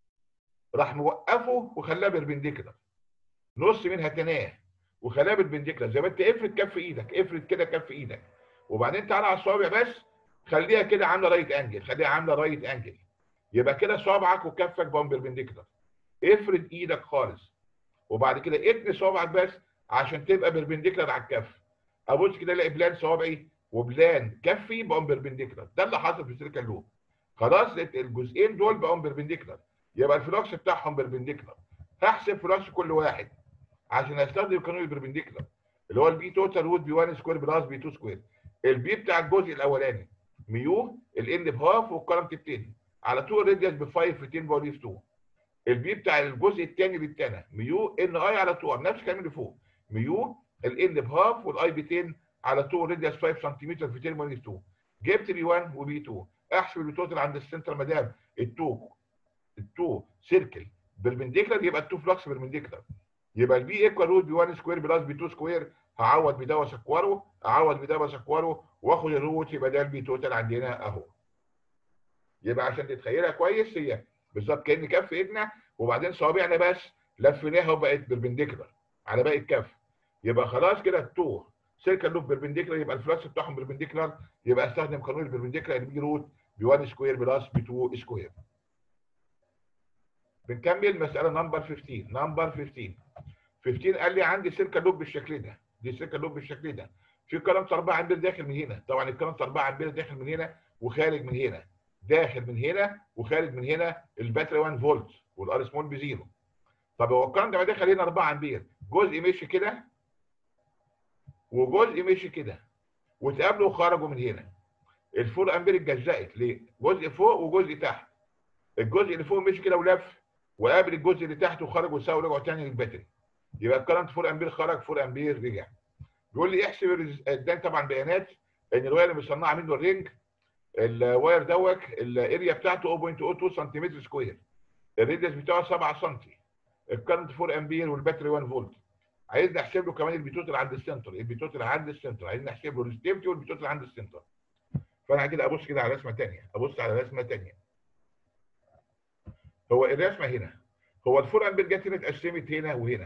راح موقفه وخلاه بربنديكولار نص منها تناه وخلاه بربنديكولار زي ما انت افرد كف ايدك افرد كده كف ايدك وبعدين تعالى على الصوابع بس خليها كده عامله رايت انجل خليها عامله رايت انجل يبقى كده صوابعك وكفك بقوا بربنديكولار افرد ايدك خالص وبعد كده اتني صوابعك بس عشان تبقى بربنديكولار على الكف ابص كده الاقي بلان صوابعي وبلان كفي بقوا بيربنديكولار ده اللي حصل في السيركل لوب خلاص الجزئين دول بقوا بيربنديكولار يبقى الفلوكس بتاعهم بيربنديكولار هحسب فلوكس كل واحد عشان استخدم قانون البيربنديكولار اللي هو البي توتال روت بي 1 سكوير بلس بي 2 سكوير البي بتاع الجزء الاولاني ميو الان بهاف والكرنت بتاني على طول راديوس ب 5 في 10 باور 2 البي بتاع الجزء الثاني بالتاني ميو ان اي على 2 نفس الكلام اللي فوق ميو الان بهاف والاي ب 10 على 2 راديوس 5 سم في تيرمال 2 جبت بي 1 وبي 2 احسب البي توتال عند السنتر ما دام ال2 ال2 سيركل بربنديكولار يبقى ال2 فلكس بربنديكولار يبقى البي ايكوال روت بي 1 سكوير بلس بي 2 سكوير هعوض بده واسكوره اعوض بده واسكوره واخد الروت يبقى ده البي توتال عندنا اهو يبقى عشان تتخيلها كويس هي بالظبط كان كف ايدنا وبعدين صوابعنا بس لفيناها وبقت بربنديكولار على باقي الكف يبقى خلاص كده التو سيركل لوب بيربنديكولار يبقى الفلكس بتاعهم بيربنديكولار يبقى استخدم قانون البيربنديكولار اللي بيجي روت ب 1 سكوير بلس ب 2 سكوير بنكمل مساله نمبر 15 نمبر 15 15 قال لي عندي سيركل لوب بالشكل ده دي سيركل لوب بالشكل ده في كرنت 4 امبير داخل من هنا طبعا الكرنت 4 امبير داخل من هنا وخارج من هنا داخل من هنا وخارج من هنا الباتري 1 فولت والار سمول بزيرو طب هو الكرنت لما دخل هنا 4 امبير جزء مشي كده وجزء مشي كده واتقابلوا وخرجوا من هنا الفور امبير اتجزأت ليه؟ جزء فوق وجزء تحت الجزء اللي فوق مشي كده ولف وقابل الجزء اللي تحت وخرج وساوي ورجعوا تاني للباتري يبقى الكرنت 4 امبير خرج 4 امبير رجع بيقول لي احسب اداني طبعا بيانات ان الواير اللي مصنعه منه الرينج الواير دوت الاريا بتاعته 0.02 سنتيمتر سكوير الريديوس بتاعه 7 سم الكرنت 4 امبير والباتري 1 فولت عايز نحسب له كمان البيتوتال عند السنتر البيتوتال عند السنتر عايز نحسب له الريستيفتي والبيتوتال عند السنتر فانا كده ابص كده على رسمه ثانيه ابص على رسمه ثانيه هو الرسمه هنا هو الفور امبير جت هنا اتقسمت هنا وهنا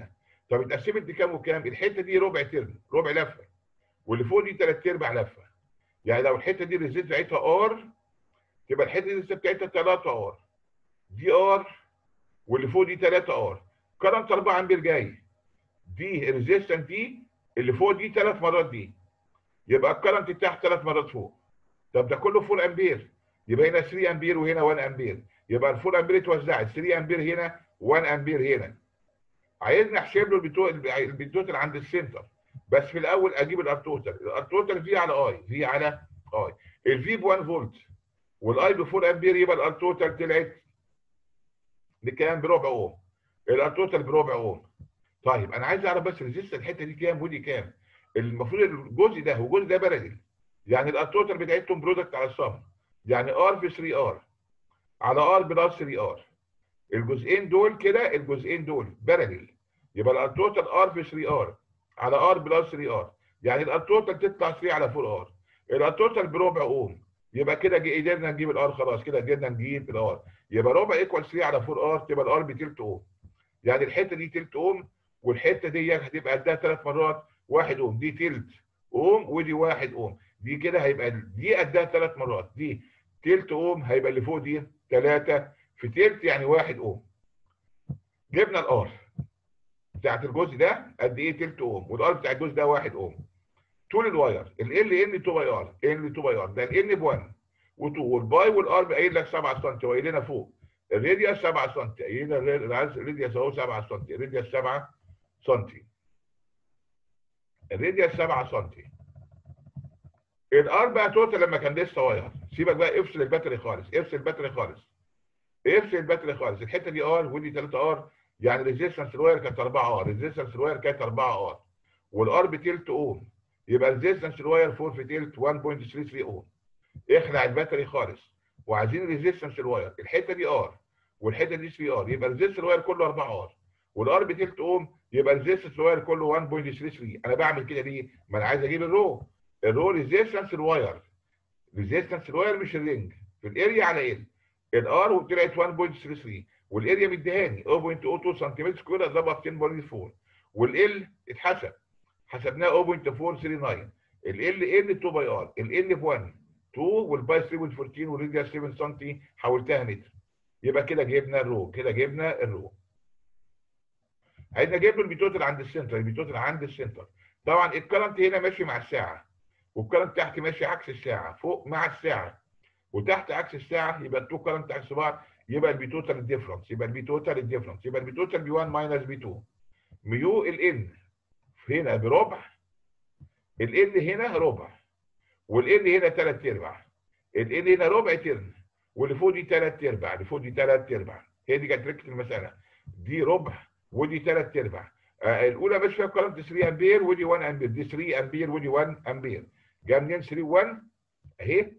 طب اتقسمت دي كام وكام الحته دي ربع ترم ربع لفه واللي فوق دي ثلاث ارباع لفه يعني لو الحته دي الريزيست بتاعتها ار تبقى الحته دي الريزيست بتاعتها 3 ار دي ار واللي فوق دي 3 ار كرنت 4 امبير جاي دي الريزيستنس دي اللي فوق دي ثلاث مرات دي يبقى الكرنت تحت ثلاث مرات فوق طب ده كله 4 امبير يبقى هنا 3 امبير وهنا 1 امبير يبقى ال 4 امبير اتوزعت 3 امبير هنا 1 امبير هنا عايزني احسب له البيتوتال عند السنتر بس في الاول اجيب الار توتال الار توتال في على اي في على اي الفي ب 1 فولت والاي ب 4 امبير يبقى الار توتال طلعت بكام بربع اوم الار توتال بربع اوم طيب انا عايز اعرف بس ريزيست الحته دي كام ودي كام المفروض الجزء ده والجزء ده بارلل يعني الار توتال بتاعتهم برودكت على الصم يعني ار في 3 ار على ار بلس 3 ار الجزئين دول كده الجزئين دول بارلل يبقى الار توتال ار في 3 ار على ار بلس 3 ار يعني الار توتال تطلع 3 على 4 ار الار توتال بربع اوم يبقى كده قدرنا نجيب الار خلاص كده قدرنا نجيب الار يبقى ربع ايكوال 3 على 4 ار تبقى الار بتلت اوم يعني الحته دي تلت اوم والحته دي هتبقى قدها ثلاث مرات واحد اوم دي تلت اوم ودي واحد اوم دي كده هيبقى دي قدها ثلاث مرات دي تلت اوم هيبقى اللي فوق دي ثلاثه في تلت يعني واحد اوم جبنا الار بتاعت الجزء ده قد ايه تلت اوم والار بتاع الجزء ده واحد اوم طول الواير ال ال ان 2 باي ار ال 2 باي ار ده ال ان ب 1 و2 والباي والار قايل لك 7 سم وقايل لنا فوق الراديوس 7 سم قايل لنا الراديوس اهو 7 سم الراديوس 7 سم الراديوس 7 سم الار بقى توتال لما كان لسه واير سيبك بقى افصل الباتري خالص افصل الباتري خالص افصل الباتري خالص الحته دي ار ودي 3 ار يعني ريزيستنس الواير كانت 4 ار ريزيستنس الواير كانت 4 ار والار بتلت اوم يبقى ريزيستنس الواير 4 في تلت 1.33 اوم اخلع الباتري خالص وعايزين ريزيستنس الواير الحته دي ار والحته دي 3 ار يبقى ريزيستنس الواير كله 4 ار والار بتلت اوم يبقى ريزيستنس الواير كله 1.33 انا بعمل كده ليه؟ ما انا عايز اجيب الرو الرو ريزيستنس الواير ريزيستنس الواير مش الرينج في الاريا على ال الار وطلعت 1.33 والاريا مديهاني 0.02 سم سكوير اضربها في 10.4 والال اتحسب حسبناها 0.439 ال ال ان 2 باي ار ال ان ب 1 2 والباي 3.14 والراديوس 7 سم حولتها متر يبقى كده جبنا الرو كده جبنا الرو عايزنا نجيب له البيتوتال عند السنتر البيتوتال عند السنتر طبعا الكرنت هنا ماشي مع الساعه والكرنت تحت ماشي عكس الساعه فوق مع الساعه وتحت عكس الساعه يبقى التو كرنت عكس بعض يبقى البي توتال الديفرنس يبقى البي توتال الديفرنس يبقى البي توتال بي 1 ماينس بي 2 ميو الان هنا بربع الان هنا ربع والان هنا ثلاث ارباع الان هنا ربع ترن واللي فوق دي ثلاث ارباع اللي فوق دي ثلاث ارباع هي دي كانت ركه المساله دي ربع ودي ثلاث ارباع آه الاولى مش فيها كرنت 3 امبير ودي 1 امبير دي 3 امبير ودي 1 امبير جايه منين 3 1 اهي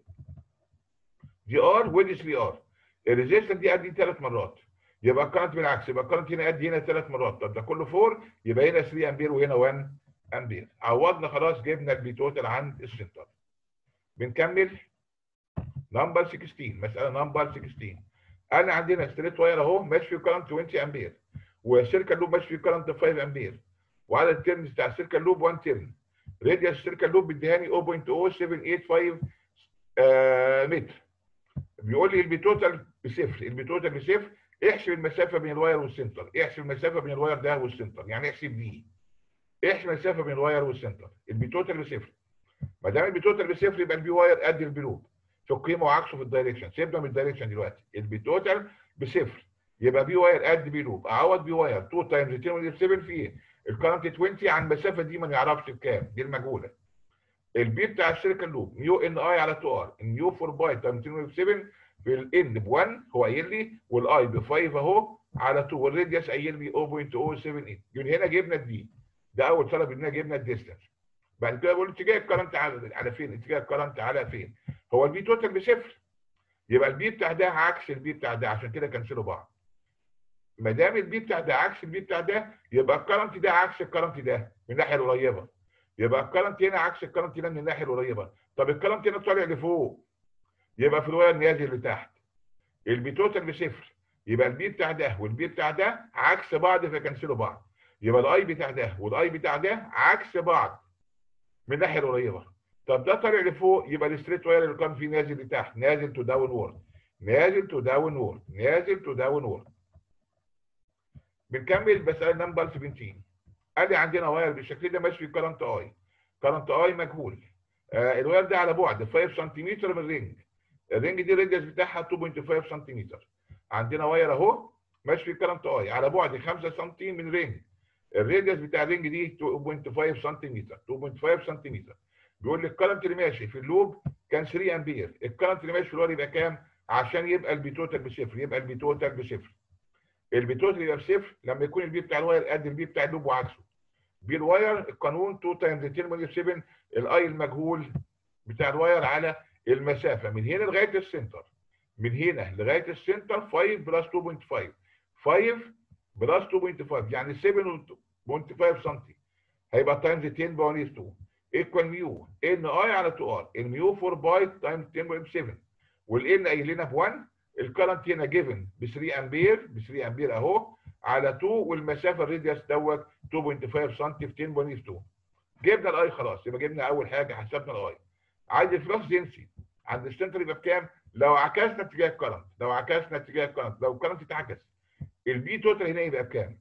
دي ار ودي 3 ار الريزيستنس دي قد ثلاث مرات يبقى الكرنت بالعكس يبقى الكرنت هنا قد هنا ثلاث مرات طب ده كله 4 يبقى هنا 3 امبير وهنا 1 امبير عوضنا خلاص جبنا البي توتال عند السنتر بنكمل نمبر 16 مساله نمبر 16 انا عندنا ستريت واير اهو ماشي فيه كرنت 20 امبير والسيركل لوب ماشي فيه كرنت 5 امبير وعدد الترنز بتاع السيركل لوب 1 ترن راديوس السيركل لوب بيديهاني 0.0785 آه متر بيقول لي البي توتال بصفر البي توتال بصفر احسب المسافه بين الواير والسنتر احسب المسافه بين الواير ده والسنتر يعني احسب دي احسب المسافه بين الواير والسنتر البي توتال بصفر ما دام البي توتال بصفر يبقى البي واير قد البي لوب في القيمه وعكسه في الدايركشن سيبنا من الدايركشن دلوقتي البي توتال بصفر يبقى بي واير قد بي لوب اعوض بي واير 2 تايمز 10 7 في الكرنت 20 عن المسافه دي ما نعرفش بكام دي المجهوله البي بتاع السيركل لوب ميو ان اي على 2 ار الميو 4 باي تايمز 207 في الان ب 1 هو قايل لي والاي ب 5 اهو على 2 والراديوس قايل لي 0.078 يبقى هنا جبنا الدي ده اول طلب ان جبنا الديستنس بعد كده بقول اتجاه الكرنت على على فين اتجاه الكرنت على فين هو البي توتال بصفر يبقى البي بتاع ده عكس البي بتاع ده عشان كده كنسلوا بعض ما دام البي بتاع ده عكس البي بتاع ده يبقى الكرنت ده عكس الكرنت ده من الناحيه القريبه يبقى الكرنت هنا عكس الكرنت هنا من الناحيه القريبه طب الكرنت هنا طالع لفوق يبقى في الواير نازل لتحت البي توتال بصفر يبقى البي بتاع ده والبي بتاع ده عكس بعض فيكنسلوا بعض يبقى الاي بتاع ده والاي بتاع ده عكس بعض من الناحيه القريبه طب ده طالع لفوق يبقى الستريت واير اللي كان فيه نازل لتحت نازل تو داون وورد نازل تو داون وورد نازل تو داون وورد بنكمل مساله نمبر 17 قال لي عندنا واير بالشكل ده ماشي في كرنت اي كرنت اي مجهول آه الواير ده على بعد 5 سنتيمتر من الرينج الرينج دي الريديوس بتاعها 2.5 سنتيمتر عندنا واير اهو ماشي في كرنت اي على بعد 5 سم من الرينج الريديوس بتاع الرينج دي 2.5 سنتيمتر 2.5 سنتيمتر بيقول لي الكرنت اللي ماشي في اللوب كان 3 امبير الكرنت اللي ماشي في الواير يبقى كام عشان يبقى البي توتال بصفر يبقى البي توتال بصفر البي توتال يبقى بصفر لما يكون البي بتاع الواير قد البي بتاع اللوب وعكسه بي الواير القانون 2 تايمز 10 موجب 7 الاي المجهول بتاع الواير على المسافه من هنا لغايه السنتر من هنا لغايه السنتر 5 بلس 2.5 5 بلس 2.5 يعني 7.5 سم هيبقى تايمز 10 باور 2 ايكوال ميو ان اي على 2 ار الميو 4 باي تايمز 10.7 والان قايل لنا ب 1 الكرنت هنا جيفن ب 3 امبير ب 3 امبير اهو على 2 والمسافه الراديوس دوت 2.5 سم في 10.2 جبنا الاي خلاص يبقى جبنا اول حاجه حسبنا الاي عايز الفلكس دنسي عند السنتر يبقى بكام؟ لو عكسنا اتجاه الكرنت لو عكسنا اتجاه الكرنت لو الكرنت اتعكس البي توتال هنا يبقى بكام؟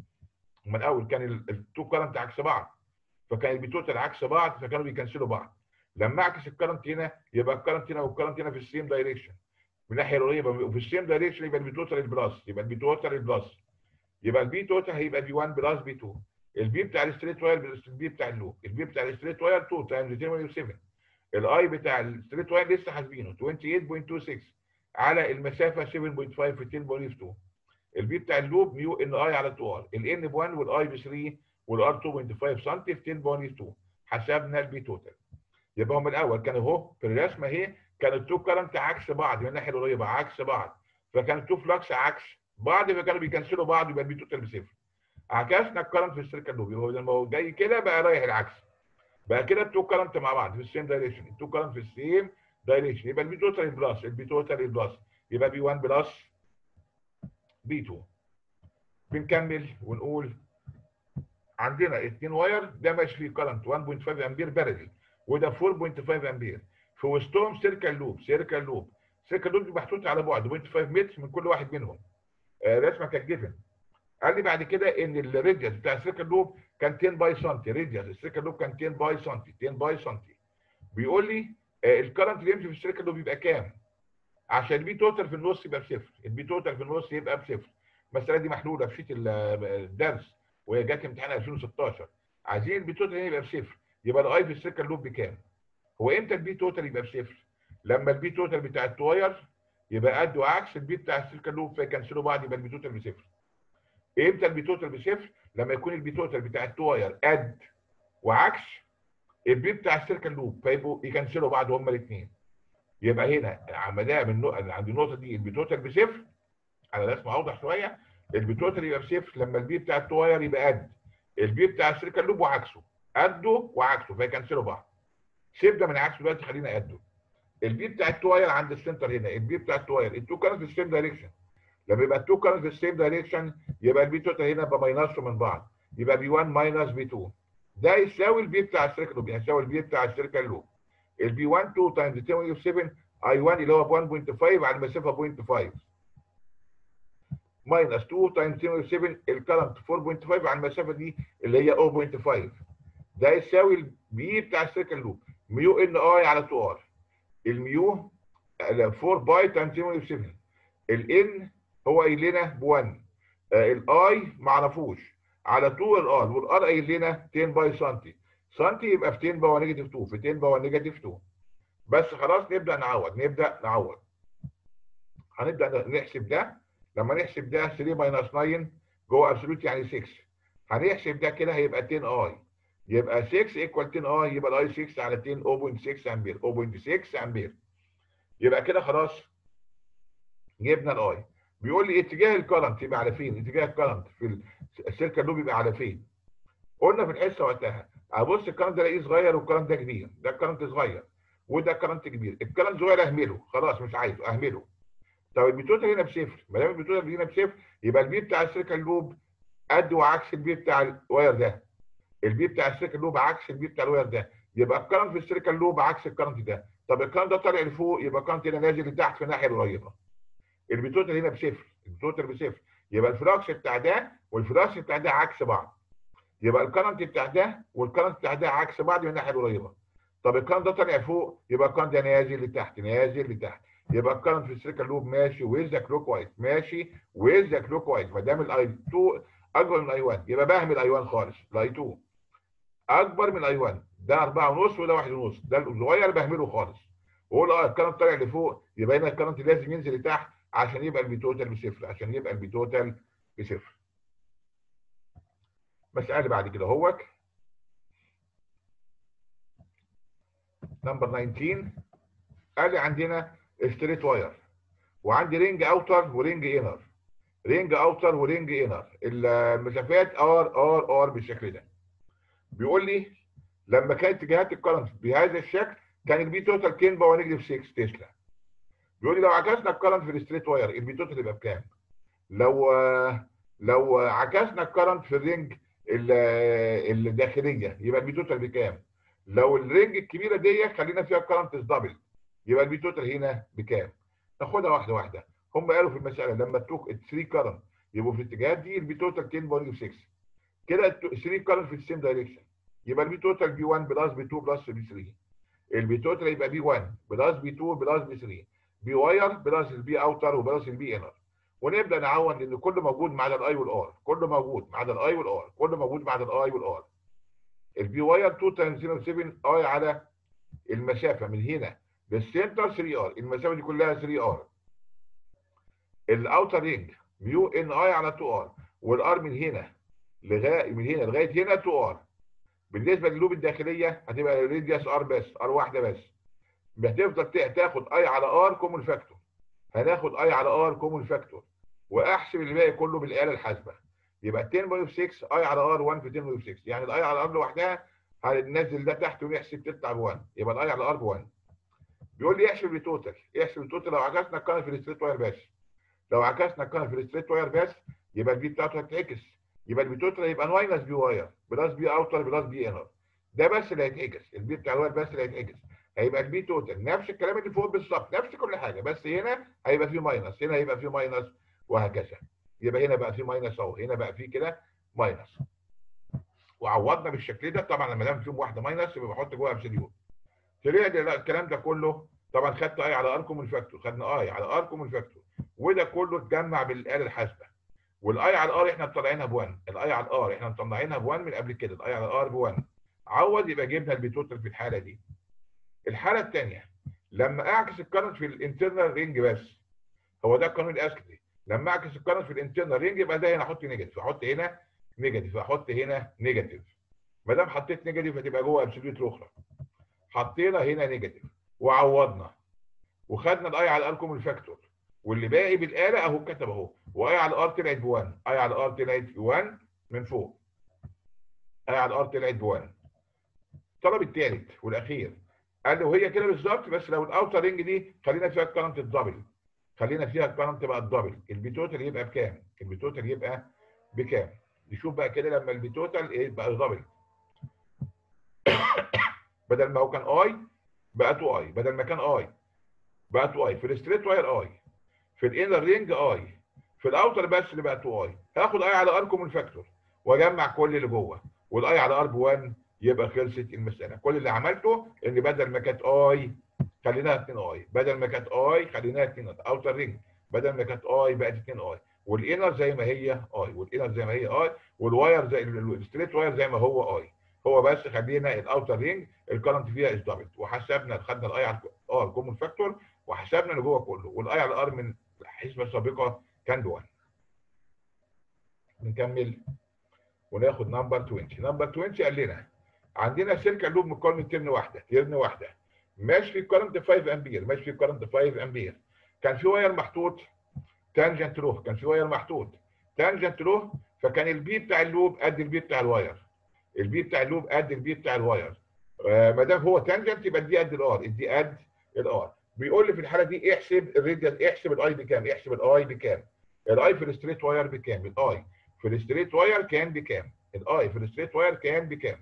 من الاول كان التو كرنت عكس بعض فكان البي توتال عكس بعض فكانوا بيكنسلوا بعض لما اعكس الكرنت هنا يبقى الكرنت هنا والكرنت هنا في السيم دايركشن من الناحيه القريبه وفي السيم دايركشن يبقى البي توتال البلس يبقى البي توتال البلس يبقى البي توتال هيبقى بي 1 بلس بي 2 البي بتاع الستريت واير البي بتاع اللوب البي بتاع الستريت واير 2 تايمز 7 الاي بتاع الستريت واير لسه حاسبينه 28.26 على المسافه 7.5 في 10.2 البي بتاع اللوب ميو ان اي على 2 ار الان ب 1 والاي ب 3 والار 2.5 سم في 10.2 حسبنا البي توتال يبقى هم الاول كان اهو في الرسمه اهي كان التو كرنت عكس بعض من الناحيه القريبه عكس بعض فكان التو فلكس عكس بعض فكانوا بيكنسلوا بعض يبقى البي توتال بصفر عكسنا الكرنت في السيركل لوب يبقى لما هو جاي كده بقى رايح العكس بقى كده التو كرنت مع بعض في السيم دايركشن التو كرنت في السيم دايركشن يبقى البي توتال بلس البي توتال بلس يبقى بي 1 بلس بي 2 بنكمل ونقول عندنا اثنين واير ده ماشي فيه كرنت 1.5 امبير بارلل وده 4.5 امبير في وسطهم سيركل لوب سيركل لوب سيركل لوب محطوط على بعد 0.5 متر من كل واحد منهم آه رسمه كانت جيفن قال لي بعد كده ان الريديوس بتاع السيركل لوب كان 10 باي سم ريديوس السيركل لوب كان 10 باي سم 10 باي سم بيقول لي آه الكرنت اللي يمشي في السيركل لوب يبقى كام؟ عشان البي توتال في النص يبقى بصفر البي توتال في النص يبقى بصفر المساله دي محلوله في شيت الدرس وهي جت امتحان 2016 عايزين البي توتال هنا يبقى بصفر يبقى الاي في السيركل لوب بكام؟ هو امتى البي توتال يبقى بصفر؟ لما البي توتال بتاع التواير يبقى قد وعكس البي بتاع السيركل لوب فيكنسلوا بعض يبقى البي توتال بصفر. امتى البي توتال بصفر؟ لما يكون البي توتال بتاع التواير قد وعكس البي بتاع السيركل لوب فيبقوا يكنسلوا بعض هما الاثنين. يبقى هنا عمليه من عند النقطه دي البي توتال بصفر على رسم اوضح شويه البي توتال يبقى بصفر لما البي بتاع التواير يبقى قد البي بتاع السيركل لوب وعكسه قده وعكسه فيكنسلوا بعض. سيبنا من عكسه دلوقتي خلينا قده. البي بتاع التواير عند السنتر هنا البي بتاع التواير التو كانت في السيم دايركشن لما يبقى التو كانت في السيم دايركشن يبقى البي توتال هنا يبقى ماينسه من بعض يبقى بي 1 ماينس بي 2 ده يساوي البي بتاع السيركل لوب يساوي البي بتاع السيركل لوب البي 1 2 تايمز 10 7 اي 1 اللي هو 1.5 على المسافه 0.5 ماينس 2 تايمز 10 7 الكرنت 4.5 على المسافه دي اللي هي 0.5 ده يساوي البي بتاع السيركل لوب ميو ان اي على 2 ار الميو 4 باي تايمز 7 الان هو قايل لنا ب 1 الاي ما اعرفوش على 2 الار والار قايل لنا 10 باي سنتي سنتي يبقى في 10 باور نيجاتيف 2 في 10 باور نيجاتيف 2 بس خلاص نبدا نعوض نبدا نعوض هنبدا نحسب ده لما نحسب ده 3 ماينس 9 جوه ابسولوت يعني 6 هنحسب ده كده هيبقى 10 اي يبقى 6 ايكوال 10 اي يبقى الاي 6 على 10 0.6 امبير 0.6 امبير يبقى كده خلاص جبنا الاي بيقول لي اتجاه الكرنت يبقى على فين؟ اتجاه الكرنت في السيركل لوب يبقى على فين؟ قلنا في الحصه وقتها ابص الكرنت ده الاقيه صغير والكرنت ده كبير ده الكرنت صغير وده الكرنت كبير الكرنت صغير اهمله خلاص مش عايزه اهمله طب البي توتال هنا بصفر ما دام البي توتال هنا بصفر يبقى البي بتاع السيركل لوب قد وعكس البي بتاع الواير ده البي بتاع السيركل لوب عكس البي بتاع الواير ده يبقى الكرنت في السيركل لوب عكس الكرنت ده طب الكرنت ده طالع لفوق يبقى الكرنت هنا نازل لتحت في الناحيه القريبه البيتوتال هنا بصفر البيتوتال بصفر يبقى الفلكس بتاع ده والفلكس بتاع ده عكس بعض يبقى الكرنت بتاع ده والكرنت بتاع ده عكس بعض من الناحيه القريبه طب الكرنت ده طالع فوق يبقى الكرنت ده نازل لتحت نازل لتحت يبقى الكرنت في السيركل لوب ماشي ويز ذا كلوك وايز ماشي ويز ذا كلوك وايز ما دام الاي 2 اكبر من الاي 1 يبقى بهمل الاي 1 خالص الاي 2 اكبر من الاي 1 ده 4 ونص وده 1 ونص ده الصغير بهمله خالص واقول اه الكرنت طالع لفوق يبقى هنا الكرنت لازم ينزل لتحت عشان يبقى البي توتال بصفر عشان يبقى البي توتال بصفر مسألة بعد كده اهوت نمبر 19 قال لي عندنا ستريت واير وعندي رينج اوتر ورينج انر رينج اوتر ورينج انر المسافات ار ار ار بالشكل ده بيقول لي لما كانت اتجاهات الكرنت بهذا الشكل كان البي توتال كين باور نيجاتيف 6 تسلا بيقول لي لو عكسنا الكرنت في الستريت واير البي توتال يبقى بكام؟ لو لو عكسنا الكرنت في الرينج الداخليه يبقى البي توتال بكام؟ لو الرينج الكبيره دي خلينا فيها الكرنت دبل يبقى البي توتال هنا بكام؟ ناخدها واحده واحده هم قالوا في المساله لما التوك 3 كرنت يبقوا في الاتجاهات دي البي توتال 10 باور 6 كده 3 كرنت في السيم دايركشن يبقى البي توتال بي 1 بلس بي 2 بلس بي 3 البي توتال يبقى بي 1 بلس بي 2 بلس بي 3 بي واير بلس البي اوتر وبلس البي انر ونبدا نعون لان كله موجود ما عدا الاي والار كله موجود ما عدا الاي والار كله موجود ما عدا الاي والار البي واير 2 تايمز 7 اي على المسافه من هنا للسنتر 3 ار المسافه دي كلها 3 ار الاوتر رينج ميو ان اي على 2 ار والار من هنا لغايه من هنا لغايه هنا 2 ار بالنسبه لللوب الداخليه هتبقى ريديوس ار بس ار واحده بس هتفضل تاخد اي على ار كومن فاكتور هناخد اي على ار كومن فاكتور واحسب الباقي كله بالاله الحاسبه يبقى 10 باي 6 اي على ار 1 في 10 باي 6 يعني الاي على ار لوحدها هننزل ده تحت ونحسب تطلع ب 1 يبقى الاي على ار ب 1 بيقول لي احسب التوتال احسب التوتال لو عكسنا الكارنت في الستريت واير بس لو عكسنا الكارنت في الستريت واير بس يبقى البي بتاعته هتتعكس يبقى البي توتال هيبقى ماينس بي واير بلس بي اوتر بلس بي انر ده بس اللي هيتعكس البي بتاع الواير بس اللي هيتعكس هيبقى البي توتال نفس الكلام اللي فوق بالظبط نفس كل حاجه بس هنا هيبقى فيه ماينس هنا هيبقى فيه ماينس وهكذا يبقى هنا بقى فيه ماينس اهو هنا بقى فيه كده ماينس وعوضنا بالشكل ده طبعا لما دام فيهم واحده ماينس يبقى بحط جواها ابسوليوت طلع الكلام ده كله طبعا خدت اي على اركم الفاكتور خدنا اي على اركم الفاكتور وده كله اتجمع بالاله الحاسبه والاي على الار احنا مطلعينها ب 1 الاي على الار احنا مطلعينها ب 1 من قبل كده الاي على الار ب 1 عوض يبقى جبنا البي توتال في الحاله دي الحاله الثانيه لما اعكس الكرنت في الانترنال رينج بس هو ده القانون الاصلي لما اعكس الكرنت في الانترنال رينج يبقى ده هنا احط نيجاتيف احط هنا نيجاتيف احط هنا نيجاتيف ما دام حطيت نيجاتيف هتبقى جوه ابسوليوت الاخرى حطينا هنا نيجاتيف وعوضنا وخدنا الاي على الاركم الفاكتور واللي باقي بالاله اهو كتب اهو واي على الار طلعت ب 1 اي على الار طلعت ب 1 من فوق اي على الار طلعت ب 1 الطلب الثالث والاخير قال له هي كده بالظبط بس لو الاوتر رينج دي خلينا فيها الكرنت الدبل خلينا فيها الكرنت بقى الدبل البي توتال يبقى بكام؟ البي توتال يبقى بكام؟ نشوف بقى كده لما البي توتال يبقى دبل بدل ما هو كان اي بقى 2 اي بدل ما كان اي بقى 2 اي في الستريت واير اي في الانر رينج اي في الاوتر بس اللي بقى 2 اي هاخد اي على ار كومن فاكتور واجمع كل اللي جوه والاي على ار ب 1 يبقى خلصت المساله كل اللي عملته ان بدل ما كانت اي خليناها 2 اي بدل ما كانت اي خليناها 2 اوتر رينج بدل ما كانت اي بقت 2 اي والانر زي ما هي اي والانر زي ما هي اي والواير زي الستريت واير زي ما هو اي هو بس خلينا الاوتر رينج الكرنت فيها از دبل وحسبنا خدنا الاي على ار كومن فاكتور وحسبنا اللي جوه كله والاي على الار من الحسبه السابقه كان ب 1 نكمل وناخد نمبر 20 نمبر 20 قال لنا عندنا سيركل لوب مكون من ترن واحده ترن واحده ماشي في كرنت 5 امبير ماشي في كرنت 5 امبير كان في واير محطوط تانجنت له كان في واير محطوط تانجنت له فكان البي بتاع اللوب قد البي بتاع الواير البي بتاع اللوب قد البي بتاع الواير آه ما دام هو تانجنت يبقى دي قد الار دي قد الار بيقول لي في الحاله دي احسب الراديوس احسب الاي بكام احسب الاي بكام الاي في الستريت واير بكام الاي في الستريت واير كان بكام الاي في الستريت واير كان بكام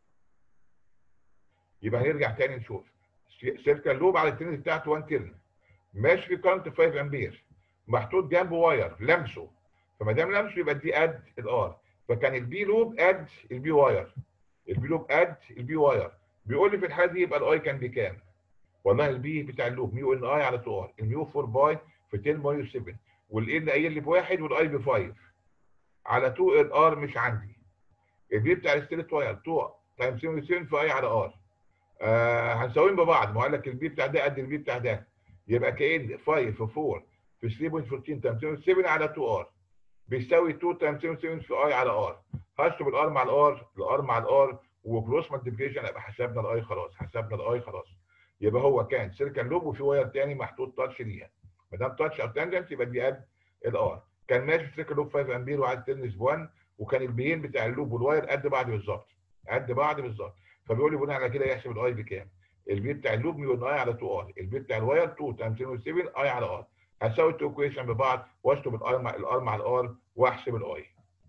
يبقى هنرجع تاني نشوف سيركل لوب على الترن بتاعته 1 ترن ماشي في كارنت 5 امبير محطوط جنبه واير لمسه فما دام لمسه يبقى دي قد الار فكان البي لوب قد البي واير البي لوب قد البي واير بيقول لي في الحاله دي يبقى الاي كان بكام والله البي بتاع اللوب ميو ان اي على 2 ار الميو 4 باي في 10 مايو 7 والان قايل لي بواحد والاي ب 5 على 2 الار مش عندي البي بتاع الستريت واير 2 تايمز 7 في اي على ار آه هنساويهم ببعض ما قال لك البي بتاع ده قد البي بتاع ده يبقى كان 5 في 4 في 3.14 تايمز 7 على 2 ار بيساوي 2 تايمز 7 في اي على ار هشطب الار مع الار الار مع الار وكروس مالتيبيكيشن يبقى حسبنا الاي خلاص حسبنا الاي خلاص يبقى هو كان سيركل لوب وفي واير تاني محطوط تاتش ليها ما دام تاتش او تانجنت يبقى دي قد الار كان ماشي في سيركل لوب 5 امبير وعايز تنس 1 وكان البيين بتاع اللوب والواير قد بعض بالظبط قد بعض بالظبط فبيقول لي بناء على كده يحسب الاي بكام البي بتاع اللوب ميو ان اي على 2 ار البي بتاع الواير 2 تايمز 7 اي على ار هساوي التو ايكويشن ببعض واشطب الار مع الار مع الار واحسب الاي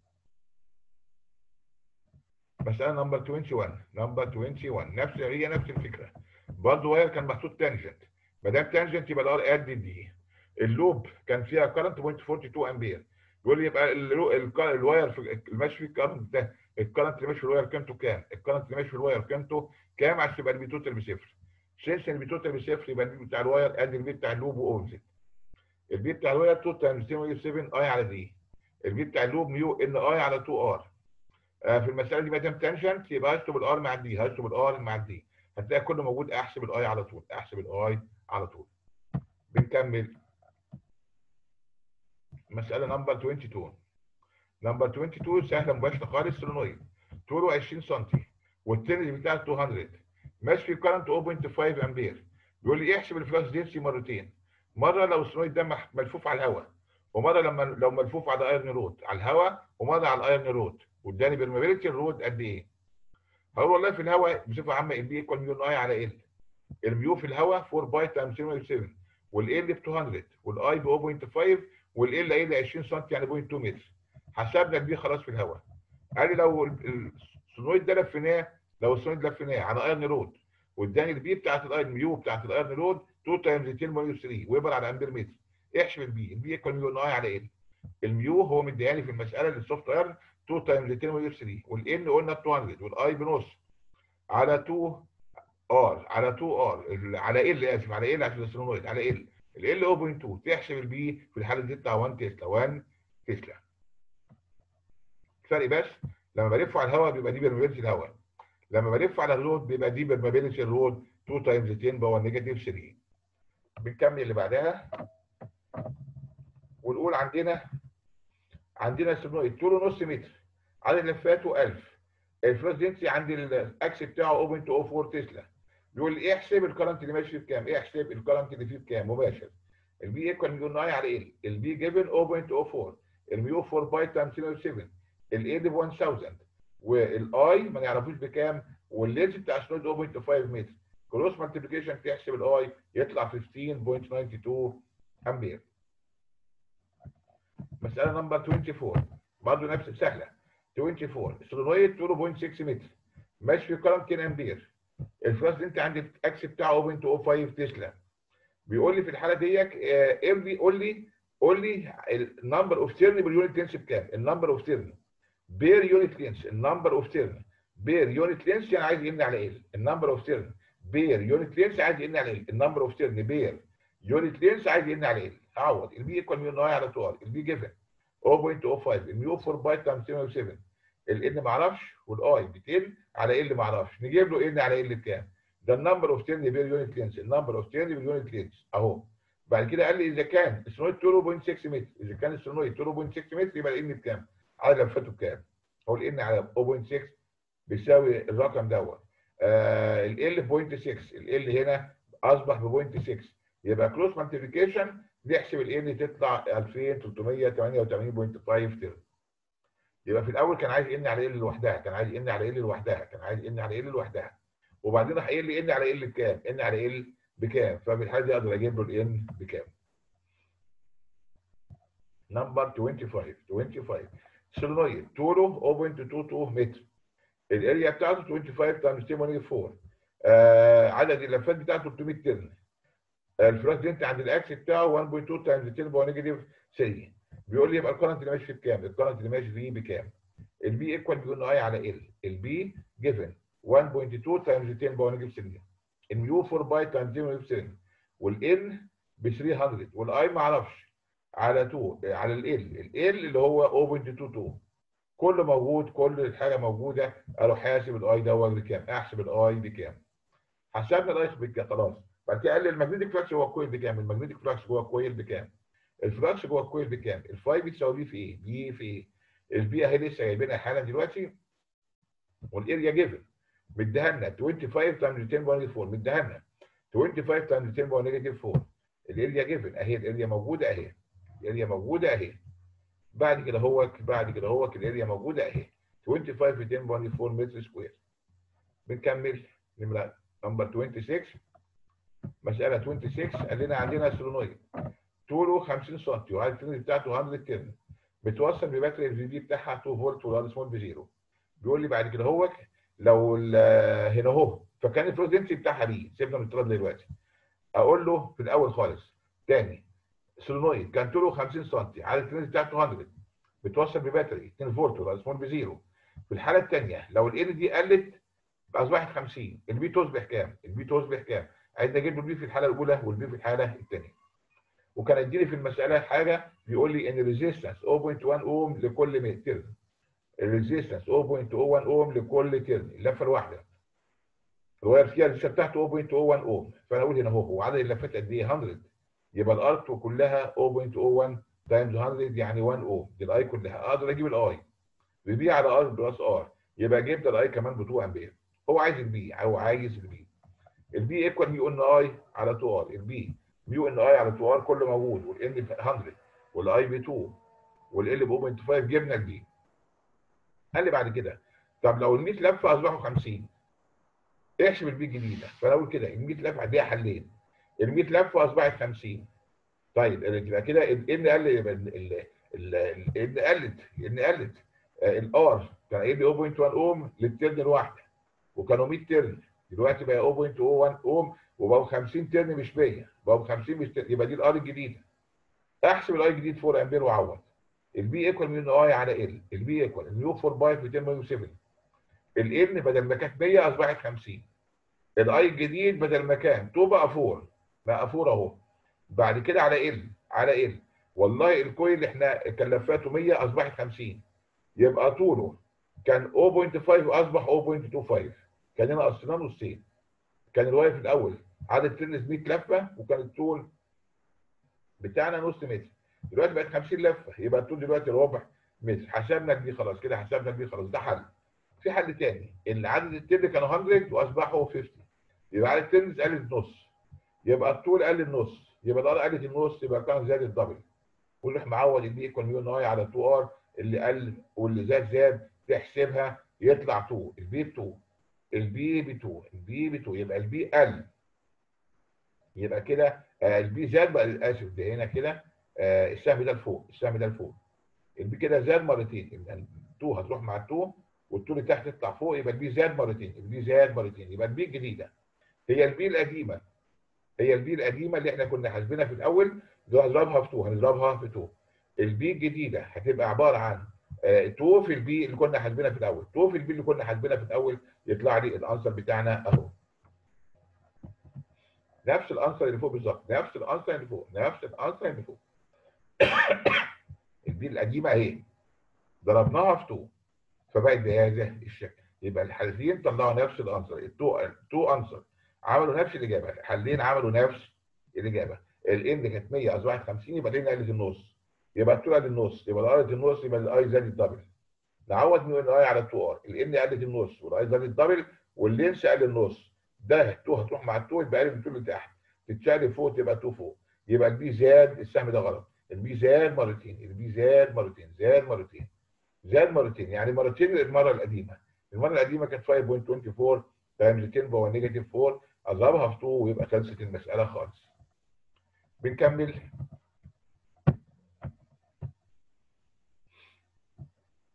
مساله نمبر 21 نمبر 21 نفس هي نفس الفكره برضه واير كان محطوط تانجنت ما دام تانجنت يبقى الار قد دي اللوب كان فيها كارنت 0.42 امبير يقول لي يبقى الواير في الماشي فيه الكارنت ده الكارنت اللي ماشي في الواير قيمته كام؟ الكارنت اللي ماشي في الواير قيمته كام عشان يبقى البي توتال بصفر؟ سنس البي توتال بصفر يبقى البي بتاع الواير قد البي بتاع اللوب واوبزيت البي بتاع الواير 2 تايمز 7 اي على دي البي بتاع اللوب ميو ان اي على 2 ار آه في المساله دي ما دام تانجنت يبقى هشطب الار مع الدي هشطب الار مع الدي هتلاقي كله موجود احسب الاي على طول احسب الاي على طول بنكمل مساله نمبر 22 نمبر 22 سهله مباشره خالص سولونويد طوله 20 سم والتنس بتاعته 200 ماشي في كارنت 0.5 امبير بيقول لي احسب الفلاش دينسي مرتين مره لو السولونويد ده ملفوف على الهواء ومره لما لو ملفوف على ايرن رود على الهواء ومره على الايرن رود واداني برمابيلتي الرود قد ايه هقول والله في الهواء بصفه عامه ال بي ايكوال ميو اي على ال الميو في الهواء 4 باي تايمز 7 والال ب 200 والاي ب 0.5 والال قايل 20 سم يعني 0.2 متر حسبنا البي خلاص في الهواء قال لي لو السونويد ده لفيناه لو السونويد لفيناه على ايرن رود واداني البي بتاعت الايرن ميو بتاعت الايرن رود 2 تايمز 10 ماينس 3 ويبر على امبير متر احسب البي البي ايكوال ميو اي على ال الميو هو مدياني في المساله للسوفت ايرن 2 تايمز 10 ماينس 3 والان قلنا 200 والاي بنص على 2 ار على 2 ار على ال اسف على ال عشان السونويد على ال ال 0.2 تحسب البي في الحاله دي تطلع 1 تسلا 1 تسلا الفرق بس لما بلف على الهواء بيبقى دي برمابيلتي الهواء لما بلف على الرود بيبقى دي برمابيلتي الرود 2 تايمز 10 باور نيجاتيف 3 بنكمل اللي بعدها ونقول عندنا عندنا السبنويد طوله نص متر عدد لفاته 1000 الفلاش دنسي عند الاكس بتاعه 0.04 تسلا بيقول لي احسب الكرنت اللي ماشي فيه بكام احسب الكرنت اللي فيه بكام مباشر البي ايكوال مليون اي على ال البي جيفن 0.04 الميو 4 باي تايمز 7 الاي ب 1000 والاي ما نعرفوش بكام واللينس بتاع السنود 0.5 متر كروس مالتيبيكيشن تحسب الاي يطلع 15.92 امبير مساله نمبر 24 برضه نفس سهله 24 السولينويد طوله 0.6 متر ماشي في كرنت 10 امبير الفلاش انت عندك الاكس بتاعه 0.05 تسلا بيقول لي في الحاله ديك قول لي قول لي قول لي النمبر اوف تيرن باليونت لينس بكام النمبر اوف تيرن بير يونت لينس النمبر اوف تيرن بير يونت لينس يعني عايز يمنع على ايه النمبر اوف تيرن بير يونت لينس عايز يمنع على ايه النمبر اوف تيرن بير يونت لينس عايز يمنع على ايه عوض البي ايكوال ميو نوع على طول البي جيفن 0.05 الميو 4 باي تايمز 7 الان ما اعرفش والاي ب 10 على ال ما اعرفش نجيب له ان على ال بكام ده النمبر اوف تيرن بير يونت لينس النمبر اوف تيرن بير يونت لينس اهو بعد كده قال لي اذا كان السونويد طوله 0.6 متر اذا كان السونويد طوله 0.6 متر يبقى الان بكام عدد لفاته بكام هو الان على 0.6 بيساوي الرقم دوت آه ال 0.6 ال هنا اصبح ب 0.6 يبقى كروس مالتيبيكيشن نحسب الان تطلع 2388.5 ترم يبقى في الاول كان عايز ان على ال لوحدها كان عايز ان على ال لوحدها كان عايز ان على ال لوحدها وبعدين راح قايل لي ان على ال بكام ان على ال بكام ففي الحاله دي اقدر اجيب له الان بكام نمبر 25 25 سولينويد طوله 0.22 متر الاريا بتاعته 25 تايمز 10 4 آه عدد اللفات بتاعته 300 ترن الفلاش دي انت عند الاكس بتاعه 1.2 تايمز 10 باور نيجاتيف 3 بيقول لي يبقى الكرنت اللي ماشي فيه بكام؟ الكرنت اللي ماشي فيه بكام؟ البي ايكوال بيقول اي على ال البي جيفن 1.2 تايمز 10 باور نيجاتيف 3 الميو 4 باي تايمز 10 باور 3 والان ب 300 والاي ما اعرفش على 2 على ال ال اللي هو 0.22 كله موجود كل الحاجه موجوده اروح حاسب الاي دوت بكام احسب الاي بكام حسبنا الاي بكام خلاص بعد كده قال لي الماجنتيك فلكس جوه الكويل بكام الماجنتيك فلكس جوه الكويل بكام الفلكس جوه الكويل بكام الفاي بتساوي بي في ايه بي في ايه البي اهي لسه جايبينها حالا دلوقتي والاريا جيفن مديها لنا 25 تايمز 10 باور نيجاتيف 4 مديها لنا 25 تايمز 10 باور نيجاتيف 4 الاريا جيفن اهي الاريا موجوده اهي الاريا موجوده اهي بعد كده هو بعد كده هو الاريا موجوده اهي 25 في 10 باور نيجاتيف 4 متر سكوير بنكمل نمره نمبر 26 مساله 26 قال لنا عندنا سولونويد طوله 50 سم وعلى الترن بتاعته 100 ترن بتوصل بباتري الفي في بتاعها 2 فولت والار سمول بزيرو بيقول لي بعد كده هو لو هنا اهو فكان الفريكونسي بتاعها بي سيبنا من التردد دلوقتي اقول له في الاول خالص تاني سولونويد كان طوله 50 سم على الترن بتاعته 100 بتوصل بباتري 2 فولت والار سمول بزيرو في الحاله الثانيه لو الان دي قلت اصبحت 50 البي تصبح كام؟ البي تصبح كام؟ عايز اجيب له البي في الحاله الاولى والبي في الحاله الثانيه وكان اديني في المساله حاجه بيقول لي ان الريزيستنس 0.1 اوم لكل ترن الريزيستنس 0.01 اوم لكل ترن اللفه الواحده الواير فيها الريزيستنس بتاعته 0.01 اوم فانا اقول هنا اهو وعدد اللفات قد ايه 100 يبقى الارك كلها 0.01 تايمز 100 يعني 1 اوم دي الاي كلها اقدر اجيب الاي بي على ار بلس ار يبقى جبت الاي كمان ب 2 امبير هو عايز البي هو عايز البي البي ايكوال ميو ان اي على 2 ار البي ميو ان اي على 2 ار كله موجود والان ب 100 والاي ب 2 والال ب 0.5 جبنا البي قال لي بعد كده طب لو ال 100 لفه اصبحوا 50 احسب البي الجديده فانا اقول كده ال 100 لفه عندها حلين ال 100 لفه اصبحت 50 طيب يبقى كده الان قل يبقى الان قلت الان قلت الار كان قايل لي 0.1 اوم للترن الواحده وكانوا 100 ترن دلوقتي بقى 0.01 اوم وبقوا 50 ترن مش 100 بقوا 50 مش ترن يبقى دي الار الجديده احسب الاي الجديد 4 امبير وعوض البي ايكوال من اي على ال البي ايكوال اليو 4 باي في 207 الان بدل ما كانت 100 اصبحت 50 الاي الجديد بدل ما كان 2 بقى 4 بقى 4 اهو بعد كده على ال على ال والله الكويل اللي احنا كان لفاته 100 اصبحت 50 يبقى طوله كان 0.5 اصبح 0.25 كان هنا قصيناه نصين كان الواير في الاول عدد ترنس 100 لفه وكان الطول بتاعنا نص متر دلوقتي بقت 50 لفه يبقى الطول دلوقتي ربع متر حسبنا دي خلاص كده حسبنا دي خلاص ده حل في حل تاني ان عدد الترن كانوا 100 واصبحوا 50 يبقى عدد الترنس قلت نص يبقى الطول قل النص يبقى الار قلت النص يبقى كان زاد الدبل ونروح معوض البي ايكوال ميو ان اي على 2 ار اللي قل واللي زاد زاد تحسبها يطلع 2 البي 2 البي ب 2 البي ب 2 يبقى البي قل يبقى كده آه البي زاد بقى اسف ده هنا كده آه السهم ده لفوق السهم ده لفوق البي كده زاد مرتين يبقى ال2 هتروح مع ال2 وال2 اللي تحت تطلع فوق يبقى البي زاد مرتين البي زاد مرتين يبقى البي الجديده هي البي القديمه هي البي القديمه اللي احنا كنا حاسبينها في الاول هنضربها في 2 هنضربها في 2 البي الجديده هتبقى عباره عن 2 في البي اللي كنا حاسبينها في الاول 2 في البي اللي كنا حاسبينها في الاول يطلع لي الانسر بتاعنا اهو نفس الانسر اللي فوق بالظبط نفس الانسر اللي فوق نفس الانسر اللي فوق البي القديمه اهي ضربناها في 2 فبقت بهذا الشكل يبقى الحالتين طلعوا نفس الانسر التو التو انسر عملوا نفس الاجابه الحلين عملوا نفس الاجابه الان كانت 100 اصبحت 50 يبقى الان قلت النص يبقى التو قلت النص يبقى الار قلت النص يبقى الاي زادت دبل نعوض ميو ان اي على 2 ار الان قلت النص والاي زادت دبل واللينس قل النص ده التو هتروح مع التو يبقى قلب التو اللي تحت تتشال فوق تبقى 2 فوق يبقى البي زاد السهم ده غلط البي زاد مرتين البي زاد مرتين زاد مرتين زاد مرتين يعني مرتين المره القديمه المره القديمه كانت 5.24 تايمز 10 باور نيجاتيف 4 اضربها في 2 ويبقى خلصت المساله خالص بنكمل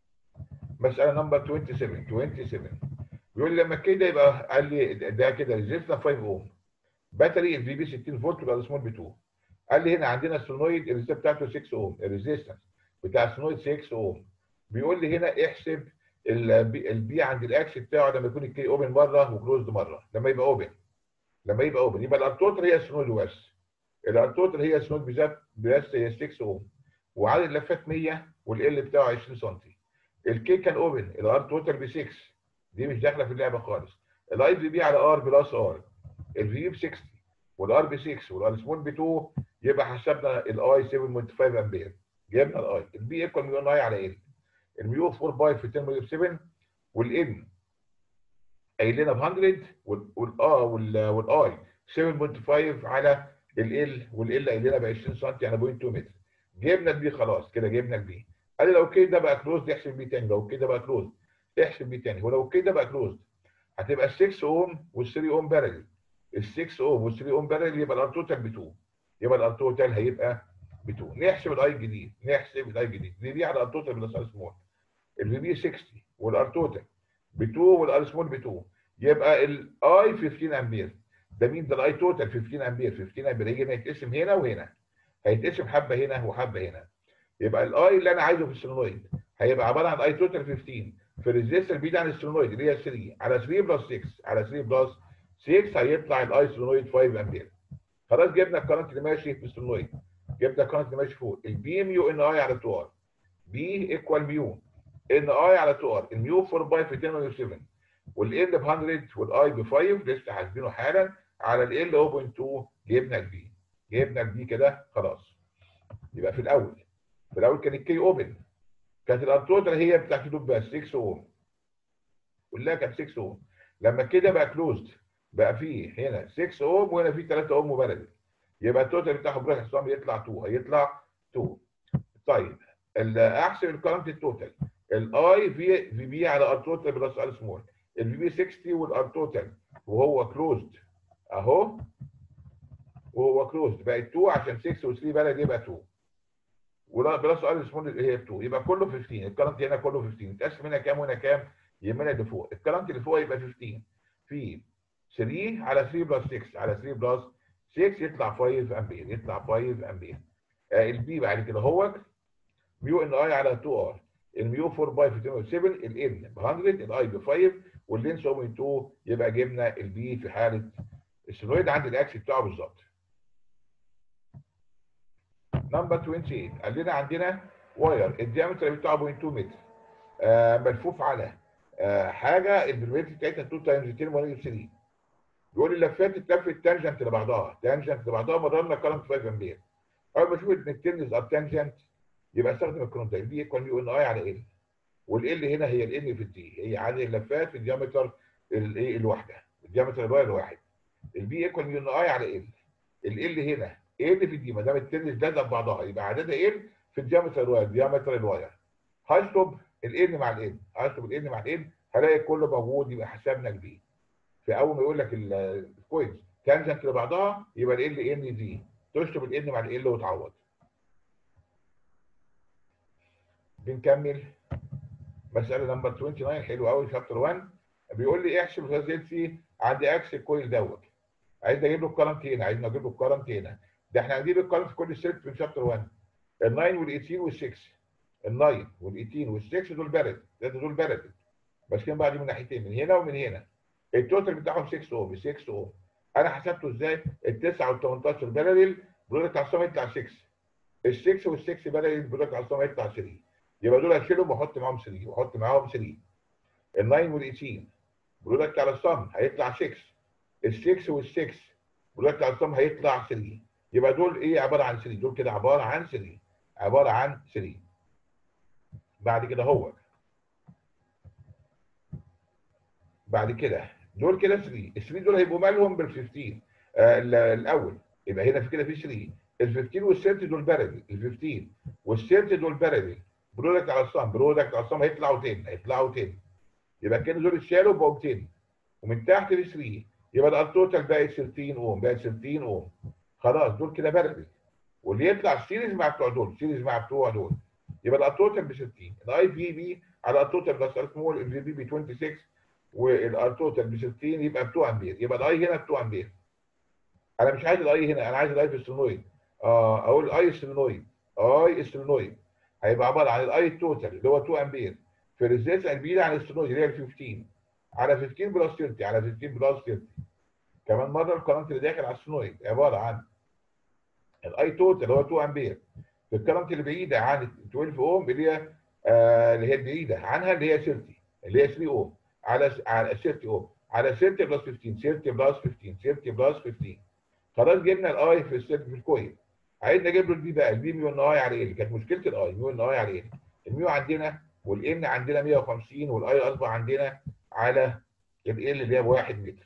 مساله نمبر 27 27 بيقول لي لما كده يبقى قال لي ده كده ريزيستنس 5 اوم باتري الفي بي 60 فولت يبقى سمول ب 2 قال لي هنا عندنا السونويد الريزيستنس بتاعته 6 اوم الريزيستنس بتاع السونويد 6 اوم بيقول لي هنا احسب البي, البي عند الاكس بتاعه لما يكون الكي اوبن مره وكلوزد مره لما يبقى اوبن لما يبقى اوبن يبقى الارتوتر هي السونويد بس الارتوتر هي السونويد بذات بس هي 6 اوم وعدد اللفات 100 والال بتاعه 20 سم الكي كان اوبن الار توتال ب 6 دي مش داخله في اللعبه خالص الاي في بي على ار بلس ار الفي ب 60 والار ب 6 والار سمول ب 2 يبقى حسبنا الاي 7.5 امبير جبنا الاي البي ايكوال ميو اي على ال الميو 4 باي في 10 موجب 7 والان قايل لنا ب 100 والاه والاي 7.5 على ال والال قايل لنا ب 20 سم يعني 0.2 متر جبنا البي خلاص كده جبنا البي قال لي لو كده بقى كلوز احسب بي تاني لو كده بقى كلوز احسب بي تاني ولو كده بقى كلوز هتبقى ال 6 اوم وال 3 اوم بارل ال 6 اوم وال 3 اوم بارل يبقى الار توتال ب 2 يبقى الار توتال هيبقى ب 2 نحسب الاي الجديد نحسب الاي الجديد دي دي على الار توتال بلس ار سمول الفي بي 60 والار توتال ب 2 والار سمول ب 2 يبقى الاي 15 امبير ده مين ده الاي توتال 15 امبير 15 امبير هيجي هيتقسم هنا وهنا هيتقسم حبه هنا وحبه هنا يبقى الاي اللي انا عايزه في السولنويد هيبقى عباره عن اي توتال 15 في الريزيستر بعيد عن السولنويد اللي هي 3 على 3 بلس 6 على 3 بلس 6 هيطلع الاي سولنويد 5 امبير خلاص جبنا الكرنت اللي ماشي في السولنويد جبنا الكرنت اللي ماشي فوق البي ميو ان اي على 2 ار بي ايكوال ميو ان اي على 2 ار الميو 4 باي في 10 7 والان ب 100 والاي ب 5 لسه حاسبينه حالا على ال 0.2 جبنا البي جبنا البي كده خلاص يبقى في الاول في الاول كان الكي اوبن كانت الارتوتر هي بتاعت لوب بس 6 اوم كلها كانت 6 اوم لما كده بقى كلوزد بقى فيه هنا 6 اوم وهنا في 3 اوم وبلدي يبقى التوتال بتاعه براح الصم يطلع 2 هيطلع 2 طيب احسب الكرنت التوتال الاي في في بي على ار توتال بلس ار سمول الفي بي 60 والار توتال وهو كلوزد اهو وهو كلوزد بقت 2 عشان 6 و3 بلد يبقى 2 ولا بلس ار سمول اللي هي 2 يبقى كله 15 الكرنت هنا كله 15 تقسم هنا كام وهنا كام يهمنا اللي فوق الكرنت اللي فوق يبقى 15 في 3 على 3 بلس 6 على 3 بلس 6 يطلع 5 امبير يطلع 5 امبير آه البي بعد كده هو ميو ان اي على 2 ار الميو 4 باي في 7 الان ب 100 الاي ب 5 واللينس 0.2 يبقى جبنا البي في حاله السلويد عند الاكس بتاعه بالظبط نمبر 28 قال لنا عندنا واير الديامتر بتاعه 0.2 متر آه ملفوف على آه حاجه البرميتي بتاعتها 2 تايمز 10 1 3 بيقول لي اللفات اتلفت تانجنت لبعضها تانجنت لبعضها مررنا كرنت 5 امبير اول ما اشوف ان التنز ار تانجنت يبقى استخدم الكرنت البي ايكوال يو ان اي على ال والال هنا هي الان في الدي هي عدد اللفات في الديامتر الايه الواحده الديامتر الواير الواحد البي ايكوال يو ان اي على ال ال هنا ال في دي ما دام التنس لازق ببعضها يبقى عددها ال في الديامتر الواير ديامتر الواير هشطب الان مع الان هشطب الان مع الان هلاقي كله موجود يبقى حسبنا البي فاول ما يقول لك الكوينز تانجنت لبعضها يبقى ال ان دي تشطب الان مع ال وتعوض بنكمل مساله نمبر 29 حلو قوي شابتر 1 بيقول لي احسب الريزلتي عند اكس الكويل دوت عايز اجيب له الكرنت هنا عايز اجيب له الكرنت هنا ده احنا هنجيب الكرنت في كل سيرت من شابتر 1 ال 9 وال 18 وال 6 ال 9 وال 18 وال 6 دول بارد ده دول بارد ماسكين بعض من ناحيتين من هنا ومن هنا التوتال بتاعهم 6 اوم 6 اوم انا حسبته ازاي؟ ال 9 وال 18 بارل برودكت على الصم يطلع 6 ال 6 وال 6 بارل برودكت على الصم يطلع 3 يبقى دول هشيلهم واحط معاهم 3 واحط معاهم 3 ال 9 وال 18 برودكت على الصم هيطلع 6 ال 6 وال 6 برودكت على الصم هيطلع 3 يبقى دول ايه عباره عن 3 دول كده عباره عن 3 عباره عن 3 بعد كده هو بعد كده دول كده 3 ال 3 دول هيبقوا مالهم بال 15 آه الاول يبقى هنا في كده في 3 ال 15 وال 30 دول بارل ال 15 وال 30 دول بارل برودكت على الصم برودكت على الصم هيطلعوا 10 هيطلعوا 10 يبقى كده دول اتشالوا بقوا 10 ومن تحت ال 3 يبقى ده التوتال بقى 13 اوم بقى 13 اوم خلاص دول كده بارل واللي يطلع سيريز مع بتوع دول سيريز مع بتوع دول يبقى التوتال ب 60 الاي في بي على ار توتال بلس ار سمول الفي بي ب 26 والار توتال ب 60 يبقى ب 2 امبير يبقى الاي هنا ب 2 امبير انا مش عايز الاي هنا انا عايز الاي في السولنويد اه اقول اي السولنويد اي السولنويد هيبقى عباره عن الاي توتال اللي هو 2 امبير في الريزيستنس البعيده عن السولنويد اللي هي ال 15 على 15 بلس 30 على 15 بلس 30 كمان مره الكرنت اللي داخل على السولنويد عباره عن الاي توتال اللي هو 2 امبير في الكرنت اللي بعيده عن 12 اوم اللي هي آه اللي هي البعيده عنها اللي هي 30 اللي هي 3 اوم على على 30 اوم على 30 بلس 15 30 بلس 15 30 بلس 15 خلاص جبنا الاي في السلك في الكويل عايزنا نجيب له البي بقى البي ميو ان اي على ايه كانت مشكله الاي ميو ان اي على ايه الميو عندنا والان عندنا 150 والاي اصبح عندنا على ال اللي هي 1 متر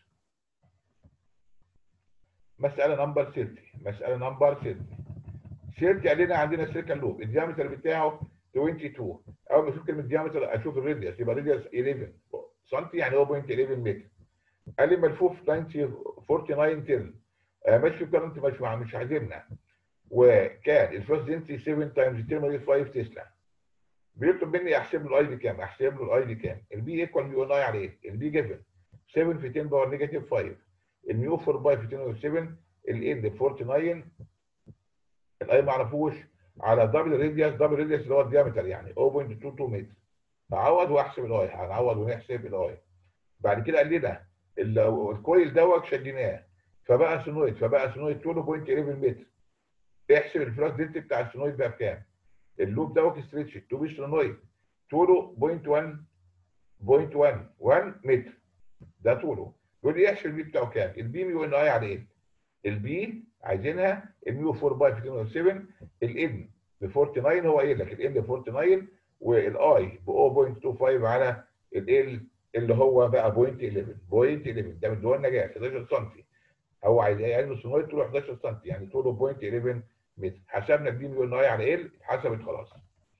مساله نمبر 30 مساله نمبر 30 30 قال لنا عندنا سيركل لوب الديامتر بتاعه 22 اول ما اشوف كلمه ديامتر اشوف الراديوس يبقى الراديوس 11 سم يعني هو 0.11 متر قال لي ملفوف 90 49 ترن آه ماشي كرنت مش مش عاجبنا وكان الفلوس دنسي 7 تايمز الترم 5 تسلا بيطلب مني احسب له الاي دي كام احسب له الاي دي كام البي ايكوال ميو اي على ايه البي جيفن 7 في 10 باور نيجاتيف 5 الميو 4 باي في 207 الان ب 49 الاي ما اعرفوش على دبل راديوس دبل راديوس اللي هو الديامتر يعني 0.22 متر اعوض واحسب الاي هنعوض ونحسب الاي بعد كده قال لنا الكويل دوت شديناه فبقى سنويد فبقى سنويد طوله 0.11 متر احسب الفلاس دينت بتاع السنويد بقى بكام اللوب دوت ستريتش تو بي سنويد طوله 0.1 0.1 متر ده طوله يقول لي احسب البي بتاعه كام البي ميو ان اي على ايه البي عايزينها الميو 4 باي 207 الان ب 49 هو قايل لك الان ب 49 والاي ب 0.25 على ال اللي هو بقى بوينت 11 بوينت 11 ده من دول النجاح 11 سم هو عايز عايز السنويد طوله 11 سم يعني طوله بوينت 11 متر حسبنا البي ميو ان اي على ال اتحسبت خلاص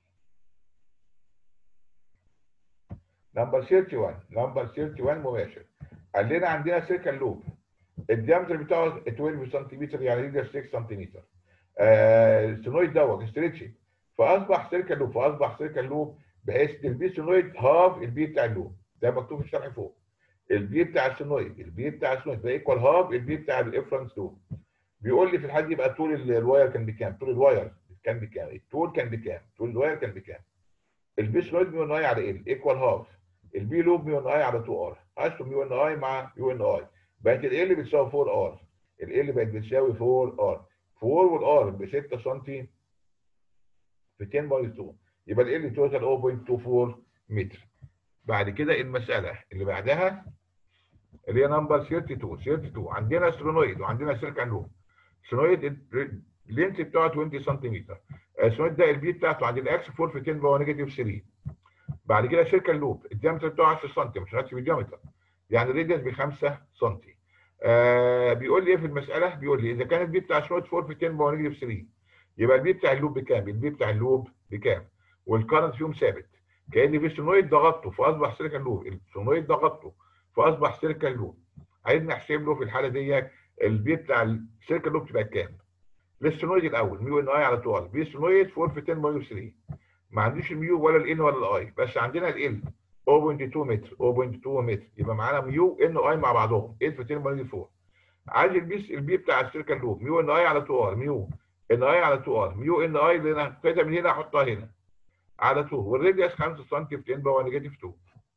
نمبر 31 نمبر 31 مباشر قال لنا عندنا سيركل لوب الديامتر بتاعه 12 سنتيمتر يعني ريديوس 6 سنتيمتر آه السنويد دوت ستريتشنج فاصبح سيركل لوب فاصبح سيركل لوب بحيث البي سنويد هاف البي بتاع اللوب ده مكتوب في الشرح فوق البي بتاع السنويد البي بتاع السنويد ده ايكوال هاف البي بتاع الافرنس لوب بيقول لي في الحاله دي يبقى طول الواير كان بكام؟ طول الواير كان بكام؟ الطول كان بكام؟ طول الواير كان بكام؟ البي سنويد ميو ان اي على ال ايكوال هاف البي لوب ميو ان اي على 2 ار هشتم ميو ان اي مع ميو ان اي بقت ال بتساوي 4 ار ال بقت بتساوي 4 ار 4 والار ب 6 سم في 10 باي 2 يبقى ال توتال 0.24 متر بعد كده المساله اللي بعدها اللي هي نمبر 32 32 عندنا سولونويد وعندنا سيركل لوب سولونويد اللينس بتاعه 20 سنتيمتر السولونويد ده البي بتاعته عند الاكس 4 في 10 باور نيجاتيف 3 بعد كده سيركل لوب الديامتر بتاعه 10 سم مش هنحسب الديامتر يعني الراديوس ب 5 سم آه بيقول لي ايه في المساله بيقول لي اذا كان البي بتاع سولونويد 4 في 10 باور نيجاتيف 3 يبقى البي بتاع اللوب بكام البي بتاع اللوب بكام والكرنت فيهم ثابت كان في سولونويد ضغطته فاصبح سيركل لوب السولونويد ضغطته فاصبح سيركل لوب عايز نحسب له في الحاله ديت البي بتاع السيركل لوب تبقى كام للسولونويد الاول ميو ان اي على طول بي سولونويد 4 في 10 باور 3 ما عنديش الميو ولا الان ولا الاي بس عندنا ال 0.2 متر 0.2 متر يبقى معانا ميو ان اي مع بعضهم 8 في 10 باور 4 عايز البي البي بتاع السيركل لوب ميو ان اي على 2 ار ميو ان اي على 2 ار ميو ان اي اللي انا كده من هنا احطها هنا على 2 والراديوس 5 سم في 10 باور نيجاتيف 2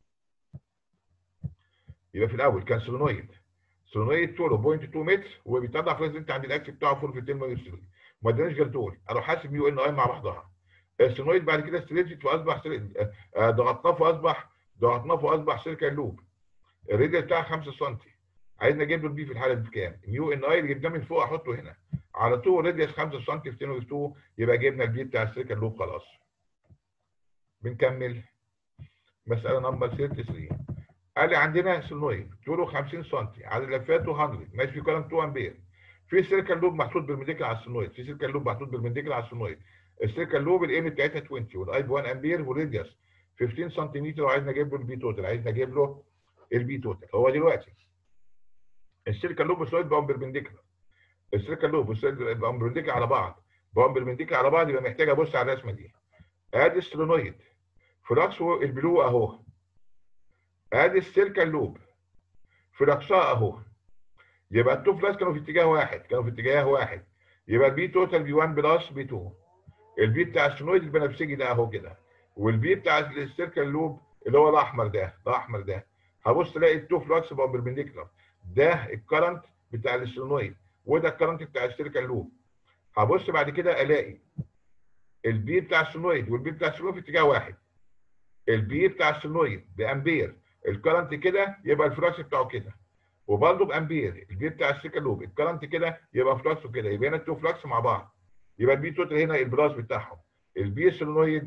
يبقى في الاول كان سولونويد سولونويد طوله 0.2 متر وبيطلع فلوس انت عند الاكس بتاعه 4 في 10 باور 3 ما ادانيش غير دول اروح حاسب ميو ان اي مع بعضها السولونويد بعد كده ستريتشت فاصبح ضغطناه فاصبح ضغطناه فاصبح سيركل لوب الراديوس بتاعها 5 سم عايزنا نجيب له البي في الحاله دي بكام؟ ميو ان اي اللي جبناه من فوق احطه هنا على طول راديوس 5 سم في 10 2 يبقى جبنا البي بتاع السيركل لوب خلاص بنكمل مساله نمبر 33 قال لي عندنا سولنويد طوله 50 سم على لفاته 100 ماشي في كلام 2 امبير في سيركل لوب محطوط بالميديكال على السولنويد في سيركل لوب محطوط بالميديكال على السولنويد السيركل لوب الام بتاعتها 20 والاي ب 1 امبير والراديوس 15 سم وعايزنا نجيب له البي توتال عايزنا نجيب له البي توتال هو دلوقتي السيركل لوب والسولنويد بقوا بيربنديكولار السيركل لوب والسولنويد بقوا بيربنديكولار على بعض بقوا بيربنديكولار على بعض يبقى محتاج ابص على الرسمه دي ادي السولنويد فلكس البلو اهو ادي السيركل لوب فلكسها اهو يبقى التو فلاس كانوا في اتجاه واحد كانوا في اتجاه واحد يبقى البي توتال بي 1 بلس بي 2 البي بتاع السنويد البنفسجي ده اهو كده والبي بتاع السيركل لوب اللي هو الاحمر ده الاحمر ده هبص تلاقي التو فلكس بقوا بربنديكولار ده الكرنت بتاع السلونويد وده الكرنت بتاع السيركل لوب هبص بعد كده الاقي البي بتاع السلونويد والبي بتاع السلونويد في اتجاه واحد البي بتاع السلونويد بامبير الكرنت كده يبقى الفلكس بتاعه كده وبرضه بامبير البي بتاع السيركل لوب الكرنت كده يبقى فلكسه كده يبقى هنا التو فلكس مع بعض يبقى البي توتال هنا البراس بتاعهم البي سولنويد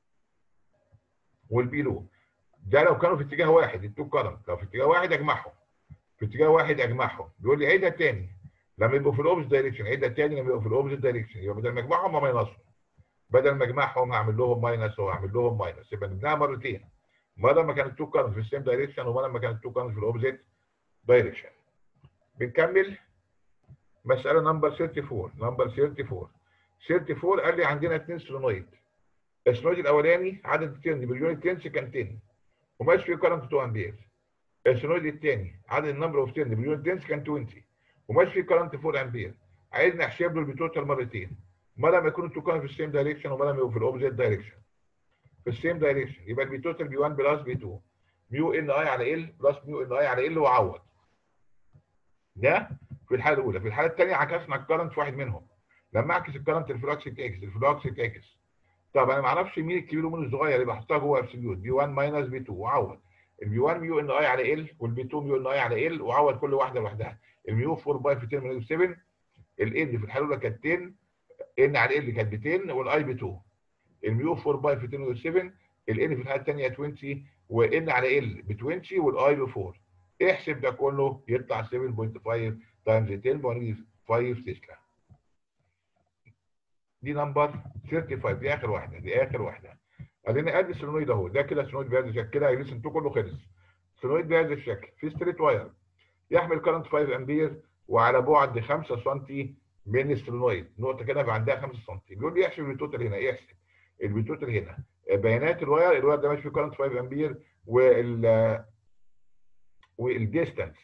والبي لو ده لو كانوا في اتجاه واحد التو كرنت لو في اتجاه واحد اجمعهم في اتجاه واحد اجمعهم بيقول لي عيدها تاني لما يبقوا في الاوبس دايركشن عيدها تاني لما يبقوا في الاوبس دايركشن يبقى بدل ما اجمعهم هم ينصوا بدل ما اجمعهم هعمل لهم ماينس وهعمل لهم ماينس يبقى نبناها مرتين مره لما كانت تو كرنت في السيم دايركشن ومره لما كانت تو كرنت في الاوبزيت دايركشن بنكمل مساله نمبر 34 نمبر 34 34 قال لي عندنا اثنين سولونويد السولونويد الاولاني عدد التيرن باليونت تنس كان 10 وماشي فيه كرنت 2 امبير السولونويد الثاني عدد النمبر اوف تيرن باليونت تنس كان 20 وماشي فيه كرنت 4 امبير عايز نحسب له البتوتال مرتين مره ما يكونوا تو كرنت في السيم دايركشن ومره ما يبقوا في الاوبزيت دايركشن في السيم دايركشن يبقى البتوتال بي 1 بلس بي 2 ميو ان اي على ال بلس ميو ان اي على ال وعوض ده في الحاله الاولى في الحاله الثانيه عكسنا الكرنت في واحد منهم لما اعكس الكرنت الفلوكس اكس الفلوكس اكس طب انا ما اعرفش مين الكبير ومين الصغير يبقى احطها جوه ابسوليوت بي 1 ماينس بي 2 وعوض البي 1 ميو ان اي على ال والبي 2 ميو ان اي على ال وعوض كل واحده لوحدها الميو 4 باي في 10 ماينس 7 ال في الحاله الاولى كانت 10 ان على ال كانت ب 10 والاي ب 2 الميو 4 باي في 10 ماينس 7 الان في الحاله الثانيه 20 وان على ال ب 20 والاي ب 4 احسب ده كله يطلع 7.5 تايمز 10.5 تسلا دي نمبر 35 دي اخر واحده دي اخر واحده قال لنا ادي السولنويد اهو ده كده سولنويد بهذا الشكل كده هيلسن 2 كله خلص سولنويد بهذا الشكل في ستريت واير يحمل كرنت 5 امبير وعلى بعد 5 سم من السولنويد نقطه كده بقى عندها 5 سم بيقول لي احسب البيتوتال هنا يحسب البيتوتال هنا بيانات الواير الواير ده ماشي فيه كرنت 5 امبير وال والديستانس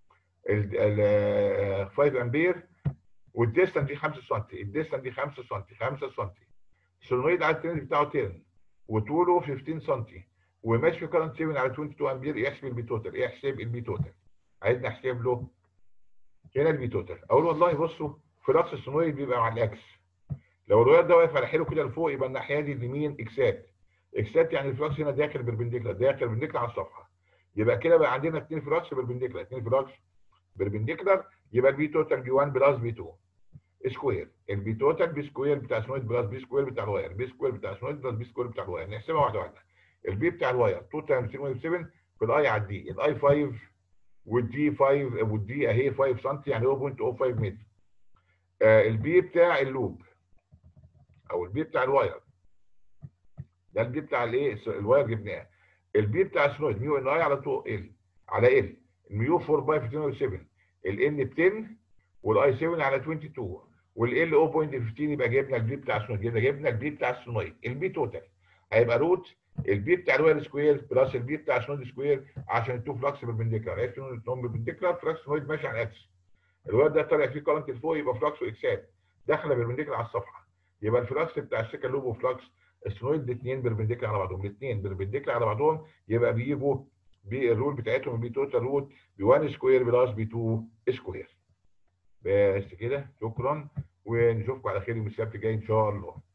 ال 5 امبير والديستانس دي 5 سم الديستانس دي 5 سم 5 سم السولنويد على الترند بتاعه 10 وطوله 15 سم وماشي في كرنت 7 على 22 امبير يحسب البي توتال يحسب البي توتال عايزني احسب له هنا البي توتال اقول والله بصوا فلكس السولنويد بيبقى على الاكس لو الواير ده واقف على حيله كده لفوق يبقى الناحيه دي اليمين اكسات اكسات يعني الفلكس هنا داخل بربنديكولار داخل بربنديكولار على الصفحه يبقى كده بقى عندنا اثنين فلكس بربنديكولار اثنين فلكس بربنديكولار يبقى البي توتال بي 1 بلس بي 2 سكوير البي توتال بي سكوير بتاع سنويد بلس بي سكوير بتاع الواير بي سكوير بتاع سنويد بلس بي سكوير بتاع الواير نحسبها واحده واحده البي بتاع الواير 2 تايمز 7 في الاي على الدي الاي 5 والدي 5 والدي اهي 5 سم يعني 0.05 متر آه البي بتاع اللوب او البي بتاع الواير ده البي بتاع الايه الواير جبناه البي بتاع سنويد ميو ان اي على 2 ال على ال الميو 4 باي في 207 الان ب 10 والاي 7 على 22 والال 0.15 يبقى جبنا البي بتاع السنويد جبنا جبنا البي بتاع السنويد البي توتال هيبقى روت البي بتاع الواير سكوير بلس البي بتاع السنويد سكوير عشان التو فلكس بالبنديكولار عرفت ان هم بالبنديكولار فلكس سنويد ماشي على اكس الواير ده طالع فيه كرنت لفوق يبقى فلكسه اكسات داخله بالبنديكولار على الصفحه يبقى الفلكس بتاع السكه لوب وفلكس السنويد الاثنين بالبنديكولار على بعضهم الاثنين بالبنديكولار على بعضهم يبقى بيجوا بالرول بتاعتهم بي توتال روت ب 1 سكوير بلس ب 2 سكوير بس كده شكرا ونشوفكم على خير يوم السبت الجاي ان شاء الله